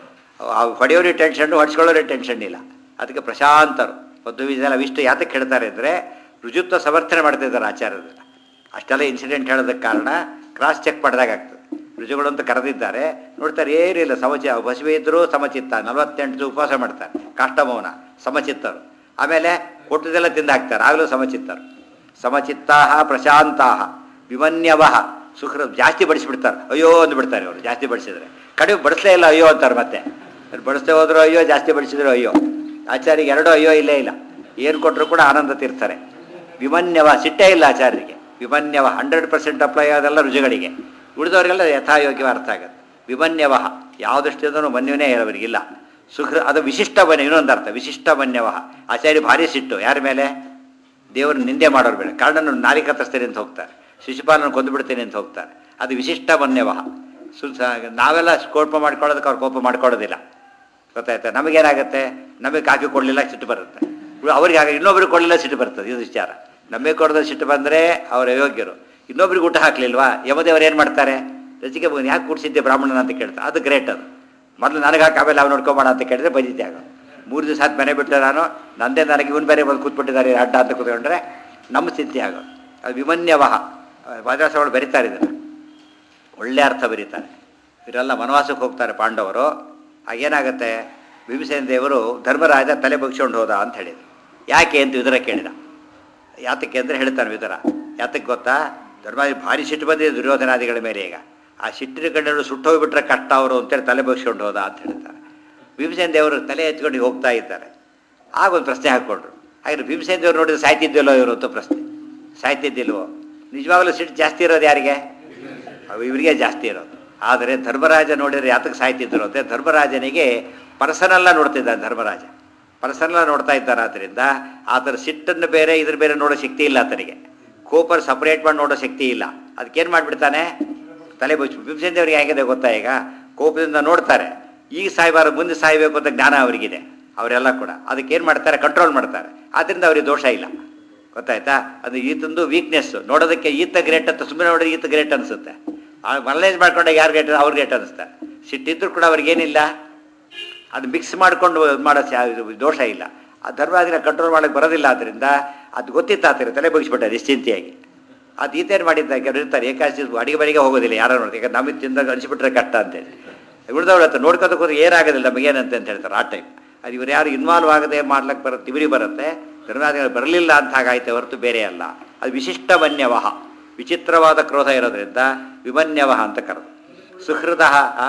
Speaker 1: ಅವ್ ಹೊಡೆಯೋರಿಗೆ ಟೆನ್ಷನ್ನು ಹೊಡ್ಸ್ಕೊಳ್ಳೋರಿಗೆ ಟೆನ್ಷನ್ ಇಲ್ಲ ಅದಕ್ಕೆ ಪ್ರಶಾಂತರು ಮಧ್ವ ವಿಜಯ ಇಷ್ಟು ಯಾತಕ್ಕೆ ಹೇಳ್ತಾರೆ ಅಂದರೆ ರುಜುತ್ವ ಸಮರ್ಥನೆ ಮಾಡ್ತಿದ್ದಾರೆ ಆಚಾರ್ಯರನ್ನ ಅಷ್ಟೆಲ್ಲ ಇನ್ಸಿಡೆಂಟ್ ಹೇಳೋದಕ್ಕೆ ಕಾರಣ ಕ್ರಾಸ್ ಚೆಕ್ ಮಾಡಿದಾಗ ಆಗ್ತದೆ ರುಜುಗಳು ಅಂತ ಕರೆದಿದ್ದಾರೆ ನೋಡ್ತಾರೆ ಏನಿಲ್ಲ ಸಮಚಿ ಬಸವೆ ಇದ್ದರೂ ಸಮಚಿತ್ತ ನಲವತ್ತೆಂಟು ದಿವಸ ಉಪವಾಸ ಮಾಡ್ತಾರೆ ಕಾಷ್ಟಮೌನ ಸಮಚಿತ್ತರು ಆಮೇಲೆ ಕೊಟ್ಟದೆಲ್ಲ ತಿಂದು ಹಾಕ್ತಾರೆ ಆಗಲೂ ಸಮಚಿತ್ತರು ಸಮಚಿತ್ತಾ ಪ್ರಶಾಂತಾ ವಿಮನ್ಯವ ಸುಖ ಜಾಸ್ತಿ ಬಡಿಸ್ಬಿಡ್ತಾರೆ ಅಯ್ಯೋ ಅಂದ್ಬಿಡ್ತಾರೆ ಅವರು ಜಾಸ್ತಿ ಬಡಿಸಿದ್ರೆ ಕಡಿಮೆ ಬಡಿಸ್ಲೇ ಇಲ್ಲ ಅಯ್ಯೋ ಅಂತಾರೆ ಮತ್ತೆ ಅವ್ರು ಬಡಿಸ್ದೇ ಹೋದ್ರು ಅಯ್ಯೋ ಜಾಸ್ತಿ ಬಡಿಸಿದ್ರು ಅಯ್ಯೋ ಆಚಾರ್ಯಗೆ ಎರಡೂ ಅಯ್ಯೋ ಇಲ್ಲೇ ಇಲ್ಲ ಏನು ಕೊಟ್ಟರು ಕೂಡ ಆನಂದ ತೀರ್ತಾರೆ ವಿಮನ್ಯವ ಸಿಟ್ಟೇ ಇಲ್ಲ ಆಚಾರ್ಯರಿಗೆ ವಿಮನ್ಯವ ಹಂಡ್ರೆಡ್ ಪರ್ಸೆಂಟ್ ಅಪ್ಲೈ ಆಗೋದೆಲ್ಲ ರುಜುಗಳಿಗೆ ಉಳಿದವರಿಗೆಲ್ಲ ಯಥಾಯೋಗ್ಯ ಅರ್ಥ ಆಗುತ್ತೆ ವಿಮನ್ಯವ ಯಾವುದಷ್ಟಿಂದನೂ ಮನ್ಯವನೇ ಅವರಿಗಿಲ್ಲ ಸುಖ ಅದು ವಿಶಿಷ್ಟ ಮನ್ಯ ಇನ್ನೊಂದು ಅರ್ಥ ವಿಶಿಷ್ಟ ಮನ್ಯವ ಆಚಾರ್ಯ ಭಾರಿ ಸಿಟ್ಟು ಯಾರ ಮೇಲೆ ದೇವರು ನಿಂದೆ ಮಾಡೋರು ಬೇಡ ಕಾರಣನು ನಾರಿ ಕತ್ತರಿಸ್ತೇನೆ ಅಂತ ಹೋಗ್ತಾರೆ ಶಿಶುಪಾಲನ ಕೊಂದುಬಿಡ್ತೇನೆ ಅಂತ ಹೋಗ್ತಾರೆ ಅದು ವಿಶಿಷ್ಟ ಮನ್ಯವ ಸು ಸ- ನಾವೆಲ್ಲ ಕೋಪ ಮಾಡ್ಕೊಳ್ಳೋದಕ್ಕೆ ಅವ್ರು ಕೋಪ ಮಾಡ್ಕೊಳ್ಳೋದಿಲ್ಲ ಗೊತ್ತಾಯ್ತಾ ನಮಗೇನಾಗುತ್ತೆ ನಮಗೆ ಕಾಫಿ ಕೊಡಲಿಲ್ಲ ಸಿಟ್ಟು ಬರುತ್ತೆ ಅವ್ರಿಗೆ ಆಗ ಇನ್ನೊಬ್ರಿಗೆ ಕೊಡಲಿಲ್ಲ ಸಿಟ್ಟು ಬರ್ತದೆ ಇದು ವಿಚಾರ ನಮಗೆ ಕೊಡದ ಸಿಟ್ಟು ಬಂದರೆ ಅವ್ರ ಅಯೋಗ್ಯರು ಇನ್ನೊಬ್ರಿಗೆ ಊಟ ಹಾಕ್ಲಿಲ್ವಾ ಯಮದೇವರು ಏನು ಮಾಡ್ತಾರೆ ರಚಿಕೆ ಬಂದು ಯಾಕೆ ಕೂಡಿಸಿದ್ದೆ ಬ್ರಾಹ್ಮಣನ ಅಂತ ಕೇಳ್ತಾರೆ ಅದು ಗ್ರೇಟ್ ಅದು ಮೊದಲು ನನಗೆ ಹಾಕಿ ಆಮೇಲೆ ಅವ್ನು ನೋಡ್ಕೊಂಬೋಣ ಅಂತ ಕೇಳಿದ್ರೆ ಬಜಿದ್ದೆ ಆಗ ಮೂರು ದಿವಸ ಆದ ಮನೆ ಬಿಟ್ಟೆ ನಾನು ನಂದೇ ನನಗೆ ಇವನು ಬೇರೆ ಬಂದು ಕೂತ್ಬಿಟ್ಟಿದ್ದಾರೆ ಅಡ್ಡ ಅಂತ ಕೂತ್ಕೊಂಡ್ರೆ ನಮ್ಮ ಸ್ಥಿತಿ ಆಗೋ ಅದು ವಿಮನ್ಯವಹ ವಾದ್ರಾಸಗಳು ಬರೀತಾರೆ ಇದನ್ನು ಒಳ್ಳೆ ಅರ್ಥ ಬರೀತಾರೆ ಇವರೆಲ್ಲ ವನವಾಸಕ್ಕೆ ಹೋಗ್ತಾರೆ ಪಾಂಡವರು ಆಗೇನಾಗುತ್ತೆ ಭೀಮಸೇನ ದೇವರು ಧರ್ಮರಾಜ ತಲೆ ಬಗ್ಸ್ಕೊಂಡು ಹೋದ ಅಂತ ಹೇಳಿದ್ರು ಯಾಕೆ ಅಂತ ವಿದುರ ಕೇಳಿದ ಯಾತಕ್ಕೆ ಅಂದರೆ ಹೇಳ್ತಾನೆ ವಿದುರ ಯಾತಕ್ಕೆ ಗೊತ್ತಾ ಧರ್ಮರಾಜ ಭಾರಿ ಸಿಟ್ಟು ಬಂದಿದೆ ದುರ್ಯೋಧನಾದಿಗಳ ಮೇಲೆ ಈಗ ಆ ಸಿಟ್ಟಿನ ಕಂಡು ಸುಟ್ಟೋಗ್ಬಿಟ್ರೆ ಕಷ್ಟ ಅವರು ಅಂತೇಳಿ ತಲೆ ಬಗ್ಸ್ಕೊಂಡು ಹೋದ ಅಂತ ಹೇಳ್ತಾರೆ ಭೀಮಸೇನ ದೇವರು ತಲೆ ಎತ್ಕೊಂಡು ಹೋಗ್ತಾ ಇದ್ದಾರೆ ಆಗ ಒಂದು ಪ್ರಶ್ನೆ ಹಾಕ್ಕೊಂಡ್ರು ಹಾಗೆ ಭೀಮಸೇನ ದೇವರು ನೋಡಿದ್ರೆ ಸಾಯ್ತಿದ್ದಿಲ್ಲೋ ಇವರು ಅಂತ ಪ್ರಶ್ನೆ ಸಾಯ್ತಿದ್ದಿಲ್ವೋ ನಿಜವಾಗ್ಲೂ ಸಿಟ್ಟು ಜಾಸ್ತಿ ಇರೋದು ಯಾರಿಗೆ ಅವು ಇವರಿಗೆ ಜಾಸ್ತಿ ಇರೋದು ಆದರೆ ಧರ್ಮರಾಜ ನೋಡಿದರೆ ಯಾತಕ್ಕೆ ಸಾಯ್ತಿದ್ರು ಅಂದರೆ ಧರ್ಮರಾಜನಿಗೆ ಪರ್ಸನಲ್ಲ ನೋಡ್ತಿದ್ದಾನೆ ಧರ್ಮರಾಜ ಪರ್ಸನಲ್ಲ ನೋಡ್ತಾ ಇದ್ದಾನೆ ಆದ್ದರಿಂದ ಆತನ ಸಿಟ್ಟನ್ನು ಬೇರೆ ಇದ್ರ ಬೇರೆ ನೋಡೋ ಶಕ್ತಿ ಇಲ್ಲ ಆತನಿಗೆ ಕೋಪರ್ ಸಪ್ರೇಟ್ ಮಾಡಿ ನೋಡೋ ಶಕ್ತಿ ಇಲ್ಲ ಅದಕ್ಕೇನು ಮಾಡಿಬಿಡ್ತಾನೆ ತಲೆ ಬಚ್ಚು ಭೀಮಸೇನ ದೇವರಿಗೆ ಹೇಗಿದೆ ಗೊತ್ತಾ ಈಗ ಕೋಪದಿಂದ ನೋಡ್ತಾರೆ ಈಗ ಸಾಯ್ಬಾರ್ದು ಮುಂದೆ ಸಾಯಬೇಕು ಅಂತ ಜ್ಞಾನ ಅವರಿಗಿದೆ ಅವರೆಲ್ಲ ಕೂಡ ಅದಕ್ಕೇನು ಮಾಡ್ತಾರೆ ಕಂಟ್ರೋಲ್ ಮಾಡ್ತಾರೆ ಆದ್ದರಿಂದ ಅವ್ರಿಗೆ ದೋಷ ಇಲ್ಲ ಗೊತ್ತಾಯ್ತಾ ಅದು ಈತಂದು ವೀಕ್ನೆಸ್ ನೋಡೋದಕ್ಕೆ ಈತ ಗ್ರೇಟ್ ಅಂತ ಸುಮ್ಮನೆ ನೋಡಿದ್ರೆ ಈತ ಗ್ರೇಟ್ ಅನಿಸುತ್ತೆ ಮನಲೈಸ್ ಮಾಡ್ಕೊಂಡಾಗ ಯಾರು ಗ್ರೇಟ್ ಅವ್ರು ಗ್ರೇಟ್ ಅನಿಸ್ತಾರೆ ಸಿಟ್ಟಿದ್ರು ಕೂಡ ಅವ್ರಿಗೇನಿಲ್ಲ ಅದು ಮಿಕ್ಸ್ ಮಾಡ್ಕೊಂಡು ಇದ್ ಮಾಡೋ ಸ್ಯಾ- ಇದು ದೋಷ ಇಲ್ಲ ಆ ಧರ್ಮಾದಿನ ಕಂಟ್ರೋಲ್ ಮಾಡೋಕ್ಕೆ ಬರೋದಿಲ್ಲ ಆದ್ದರಿಂದ ಅದು ಗೊತ್ತಿತ್ತು ಆತರ ತಲೆ ಬಗ್ಗಿಸ್ಬಿಟ್ಟ ನಿಶ್ಚಿಂತೆಯಾಗಿ ಅದು ಈತೇನು ಮಾಡಿದ್ದ ಕೆಲವರು ಇರ್ತಾರೆ ಏಕಾಶಿ ಅಡಿಗೆ ಮನೆಗೆ ಹೋಗೋದಿಲ್ಲ ಯಾರೋ ನೋಡಿ ಯಾಕಂದ್ರೆ ನಮಗೆ ತಿಂದಾಗ ಅನಿಸ್ಬಿಟ್ರೆ ಕಷ್ಟ ಅಂತೇಳಿ ಉಳಿದವ್ರು ಹತ್ರ ನೋಡ್ಕೋದಕ್ಕೆ ಹೋದ್ರೆ ಏನಾಗೋದಿಲ್ಲ ನಮಗೇನಂತೆ ಅಂತ ಹೇಳ್ತಾರೆ ಆ ಟೈಮ್ ಅದು ಇವ್ರು ಯಾರು ಇನ್ವಾಲ್ವ್ ಆಗದೆ ಮಾಡ್ಲಿಕ್ಕೆ ಬರುತ್ತೆ ಇವರಿಗೆ ಬರುತ್ತೆ ಧರ್ಮಾದಿಗಳು ಬರಲಿಲ್ಲ ಅಂತ ಹಾಗಾಯ್ತೆ ಹೊರತು ಬೇರೆ ಅಲ್ಲ ಅದು ವಿಶಿಷ್ಟ ಮನ್ಯವಹ ವಿಚಿತ್ರವಾದ ಕ್ರೋಧ ಇರೋದ್ರಿಂದ ವಿಮನ್ಯವಹ ಅಂತ ಕರೆದು ಸುಹೃದ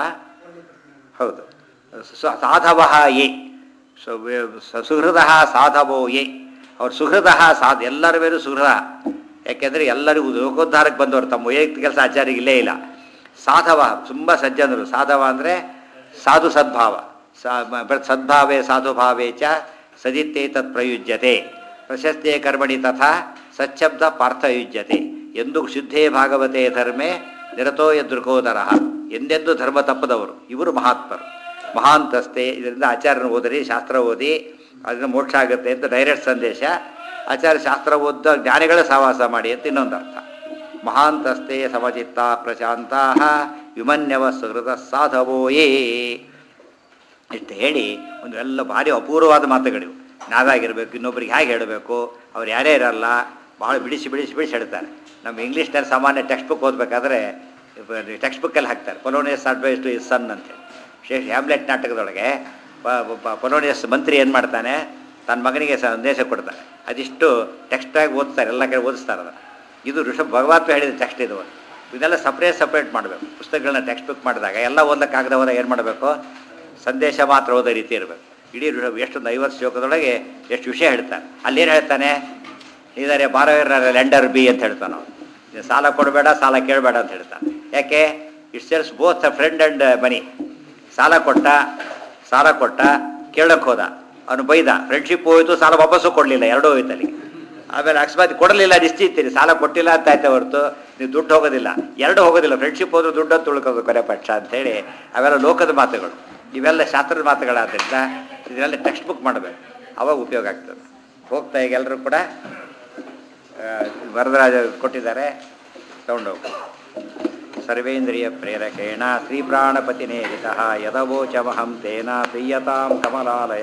Speaker 1: ಹೌದು ಸ- ಸಾಧವಃ ಯೇ ಸೊ- ವೆ- ಸ- ಸುಹೃದ ಸಾಧವೋ ಯೇ ಅವ್ರು ಸುಹೃದ ಸಾಧ ಎಲ್ಲರ ಮೇಲೂ ಸುಹೃದ ಯಾಕೆಂದರೆ ಎಲ್ಲರಿಗೂ ಲೋಕೋದ್ಧಾರಕ್ಕೆ ಬಂದವರು ತಮ್ಮ ವೈಯಕ್ತಿಕ ಕೆಲಸ ಆಚಾರ್ಯ ಇಲ್ಲೇ ಇಲ್ಲ ಸಾಧವ ತುಂಬ ಸಜ್ಜನರು ಸಾಧವ ಅಂದರೆ ಸಾಧು ಸದ್ಭಾವ ಸಾ ಮ- ಬ- ಸದ್ಭಾವೇ ಸಾಧುಭಾವೇ ಚ ಸದಿತ್ತೇ ತತ್ ಪ್ರಯುಜ್ಯತೆ ಪ್ರಶಸ್ತಿಯ ಕರ್ಮಣಿ ತಥಾ ಸಚ್ಛಬ್ದ ಪಾರ್ಥಯುಜ್ಯತೆ ಎಂದು ಶುದ್ಧೇ ಭಾಗವತೆ ಧರ್ಮೇ ನಿರತೋ ಯದೃಕೋದರ ಎಂದೆಂದೂ ಧರ್ಮ ತಪ್ಪದವರು ಇವರು ಮಹಾತ್ಮರು ಮಹಾಂತಸ್ತೆ ಇದರಿಂದ ಆಚಾರ್ಯನ ಓದಿರಿ ಶಾಸ್ತ್ರ ಓದಿ ಅದರಿಂದ ಮೋಕ್ಷ ಆಗುತ್ತೆ ಅಂತ ಡೈರೆಕ್ಟ್ ಸಂದೇಶ ಆಚಾರ್ಯ ಶಾಸ್ತ್ರ ಓದ ಜ್ಞಾನಿಗಳ ಸಹವಾಸ ಮಾಡಿ ಅಂತ ಇನ್ನೊಂದು ಅರ್ಥ ಮಹಾಂತಸ್ತೆ ಸಮಚಿತ್ತ ಪ್ರಶಾಂತ ವಿಮನ್ಯವ ಸುಹೃದ ಸಾಧವೋಯೇ ಇಷ್ಟು ಹೇಳಿ ಒಂದು ಎಲ್ಲ ಭಾರಿ ಅಪೂರ್ವವಾದ ಮಾತುಗಳಿವು ನಾವಾಗಿರಬೇಕು ಇನ್ನೊಬ್ರಿಗೆ ಹೇಗೆ ಹೇಳಬೇಕು ಅವ್ರು ಯಾರೇ ಇರಲ್ಲ ಭಾಳ ಬಿಡಿಸಿ ಬಿಡಿಸಿ ಬಿಡಿಸಿ ಹೇಳ್ತಾರೆ ನಮ್ಮ ಇಂಗ್ಲೀಷ್ನಲ್ಲಿ ಸಾಮಾನ್ಯ ಟೆಕ್ಸ್ಟ್ ಬುಕ್ ಓದಬೇಕಾದ್ರೆ ಟೆಕ್ಸ್ಟ್ ಬುಕ್ಕಲ್ಲಿ ಹಾಕ್ತಾರೆ Polonius advice to his son ಅಂತೇಳಿ ಶೇಷ್ ಹ್ಯಾಮ್ಲೆಟ್ ನಾಟಕದೊಳಗೆ ಪೊಲೋನಿಯಸ್ ಮಂತ್ರಿ ಏನು ಮಾಡ್ತಾನೆ ತನ್ನ ಮಗನಿಗೆ ಸಂದೇಶ ಕೊಡ್ತಾನೆ ಅದಿಷ್ಟು ಟೆಕ್ಸ್ಟಾಗಿ ಓದ್ತಾರೆ ಎಲ್ಲ ಕಡೆ ಓದಿಸ್ತಾರೆ ಅದನ್ನು ಇದು ಋಷಭ ಭಗವತ್ವ ಹೇಳಿದ ಟೆಕ್ಸ್ಟ್ ಇದು ಇದೆಲ್ಲ ಸಪ್ರೇಟ್ ಸಪ್ರೇಟ್ ಮಾಡಬೇಕು ಪುಸ್ತಕಗಳನ್ನ ಟೆಕ್ಸ್ಟ್ ಬುಕ್ ಮಾಡಿದಾಗ ಎಲ್ಲ ಓದಕ್ಕಾಗದ ಹೋದಾಗ ಏನು ಮಾಡಬೇಕು ಸಂದೇಶ ಮಾತ್ರ ಓದೋ ರೀತಿ ಇರಬೇಕು ಇಡೀ ಋಷಭ ಎಷ್ಟೊಂದು ಐವತ್ತು ಶ್ಲೋಕದೊಳಗೆ ಎಷ್ಟು ವಿಷಯ ಹೇಳ್ತಾನೆ ಅಲ್ಲೇನು ಹೇಳ್ತಾನೆ ಇದಾರೆ ಬಾರೋಯರ್ ಲೆಂಡರ್ ಬಿ ಅಂತ ಹೇಳ್ತಾನೆ ಅವ್ನು. ನೀನು ಸಾಲ ಕೊಡಬೇಡ ಸಾಲ ಕೇಳಬೇಡ ಅಂತ ಹೇಳ್ತಾನೆ ಯಾಕೆ it's sells both friend and money ಸಾಲ ಕೊಟ್ಟ ಸಾಲ ಕೊಟ್ಟ ಕೇಳಕ್ಕೆ ಹೋದ ಅವನು ಬೈದ ಫ್ರೆಂಡ್ಶಿಪ್ ಹೋಯ್ತು ಸಾಲ ವಾಪಸ್ಸು ಕೊಡಲಿಲ್ಲ ಎರಡೂ ಹೋಯ್ತು ಅಲ್ಲಿ ಆಮೇಲೆ ಅಕಸ್ಮಾತ್ ಕೊಡಲಿಲ್ಲ ನಿಶ್ಚಿತ್ತೀರಿ ಸಾಲ ಕೊಟ್ಟಿಲ್ಲ ಅಂತ ಆಯ್ತಾ ಹೊರತು ನೀವು ದುಡ್ಡು ಹೋಗೋದಿಲ್ಲ ಎರಡು ಹೋಗೋದಿಲ್ಲ ಫ್ರೆಂಡ್ಶಿಪ್ ಹೋದ್ರೆ ದುಡ್ಡು ಅಂತ ಉಳ್ಕೋದು ಕೊನೆ ಪಕ್ಷ ಅಂತೇಳಿ ಅವೆಲ್ಲ ಲೋಕದ ಮಾತುಗಳು ಇವೆಲ್ಲ ಶಾಸ್ತ್ರದ ಮಾತುಗಳಾದ್ದರಿಂದ ಇದನ್ನೆಲ್ಲ ಟೆಕ್ಸ್ಟ್ ಬುಕ್ ಮಾಡಬೇಕು ಅವಾಗ ಉಪಯೋಗ ಆಗ್ತದೆ ಹೋಗ್ತಾ ಈಗ ಎಲ್ಲರೂ ಕೂಡ ಆ, ವರದರಾಜ ಕೊಟ್ಟಿದ್ದಾರೆ ತಗೊಂಡೋಗು ಸರ್ವೇಂದ್ರಿಯ ಪ್ರೇರಕೇಣ ಶ್ರೀಪ್ರಾಣಪತಿನೇರಿತ ಯದವೋಚಮಹಂ ತೇನ ಪ್ರೀಯತಾಂ ಕಮಲಾಲಯ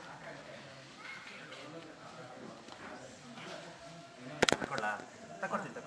Speaker 1: ತಗೊಳ್ಳ ತಗೊಳ್ತೀನಿ